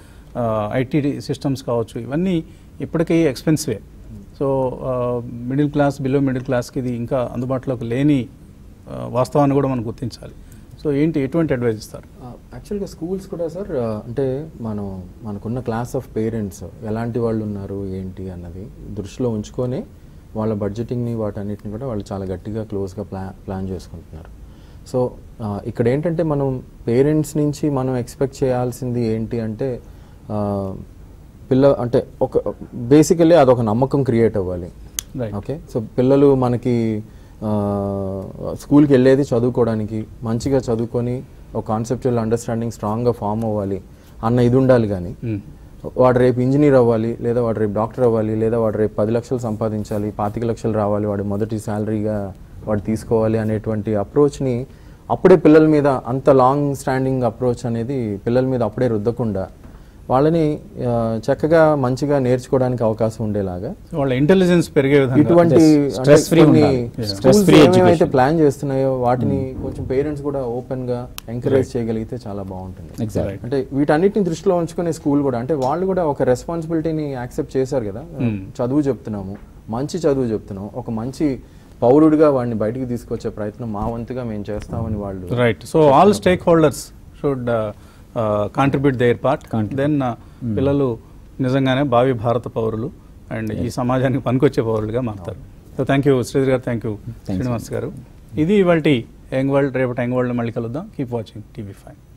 ఐటీ సిస్టమ్స్ కావచ్చు ఇవన్నీ ఇప్పటికీ ఎక్స్పెన్సివే so middle class below middle క్లాస్కి ఇది ఇంకా అందుబాటులోకి లేని uh, వాస్తవాన్ని కూడా మనం గుర్తించాలి సో ఏంటి ఎటువంటి అడ్వైజ్ ఇస్తారు యాక్చువల్గా స్కూల్స్ కూడా సార్ అంటే మనం మనకున్న క్లాస్ ఆఫ్ పేరెంట్స్ ఎలాంటి వాళ్ళు ఉన్నారు ఏంటి అన్నది దృష్టిలో ఉంచుకొని వాళ్ళ బడ్జెటింగ్ని వాటన్నిటిని కూడా వాళ్ళు చాలా గట్టిగా క్లోజ్గా ప్లా ప్లాన్ చేసుకుంటున్నారు సో ఆ, ఇక్కడ ఏంటంటే మనం పేరెంట్స్ నుంచి మనం ఎక్స్పెక్ట్ చేయాల్సింది ఏంటి అంటే ఆ, పిల్ల అంటే ఒక బేసికలీ అదొక నమ్మకం క్రియేట్ అవ్వాలి Right. ఓకే సో పిల్లలు మనకి ఆ, స్కూల్కి వెళ్ళేది చదువుకోవడానికి మంచిగా చదువుకొని ఒక కాన్సెప్చువల్ అండర్స్టాండింగ్ స్ట్రాంగ్గా ఫామ్ అవ్వాలి అన్న ఇది ఉండాలి కానీ వాడు రేపు ఇంజనీర్ అవ్వాలి లేదా వాడు రేపు డాక్టర్ అవ్వాలి లేదా వాడు రేపు పది లక్షలు సంపాదించాలి పాతిక లక్షలు రావాలి వాడు మొదటి శాలరీగా వాడు తీసుకోవాలి అనేటువంటి అప్రోచ్ని అప్పుడే పిల్లల మీద అంత లాంగ్ స్టాండింగ్ అప్రోచ్ అనేది పిల్లల మీద అప్పుడే రుద్దకుండా వాళ్ళని ఆ, చక్కగా మంచిగా నేర్చుకోవడానికి అవకాశం ఉండేలాగా వాళ్ళ ఇంటెలిజెన్స్ పెరిగే విధంగా ఇటువంటి Yes. Stress free ఉండాలి. Yeah. Stress free ఏమైతే education. ప్లాన్ చేస్తున్నాయో వాటిని కొంచెం పేరెంట్స్ కూడా ఓపెన్ గా ఎంకరేజ్ చేయగలిగితే చాలా బాగుంటుంది ఎగ్జాక్ట్ అంటే వీటన్నిటిని దృష్టిలో ఉంచుకునే స్కూల్ కూడా అంటే వాళ్ళు కూడా ఒక రెస్పాన్సిబిలిటీని యాక్సెప్ట్ చేశారు కదా చదువు చెప్తున్నాము మంచి చదువు చెప్తున్నాం ఒక మంచి పౌరుడిగా వాడిని బయటికి తీసుకొచ్చే ప్రయత్నం మా వంతుగా మేము చేస్తామని వాళ్ళు right so all stakeholders should contribute their part then పిల్లలు నిజంగానే భావి భారత పౌరులు అండ్ ఈ సమాజానికి పనికొచ్చే పౌరులుగా మారుతారు సో థ్యాంక్ యూ శ్రీధర్ గారు థ్యాంక్ యూ శ్రీనివాస్ గారు ఇది ఇవాళ యంగ్ వరల్డ్ రేపటి యంగ్ వరల్డ్ మళ్ళీ కలుద్దాం కీప్ వాచింగ్ టీవీ ఫైవ్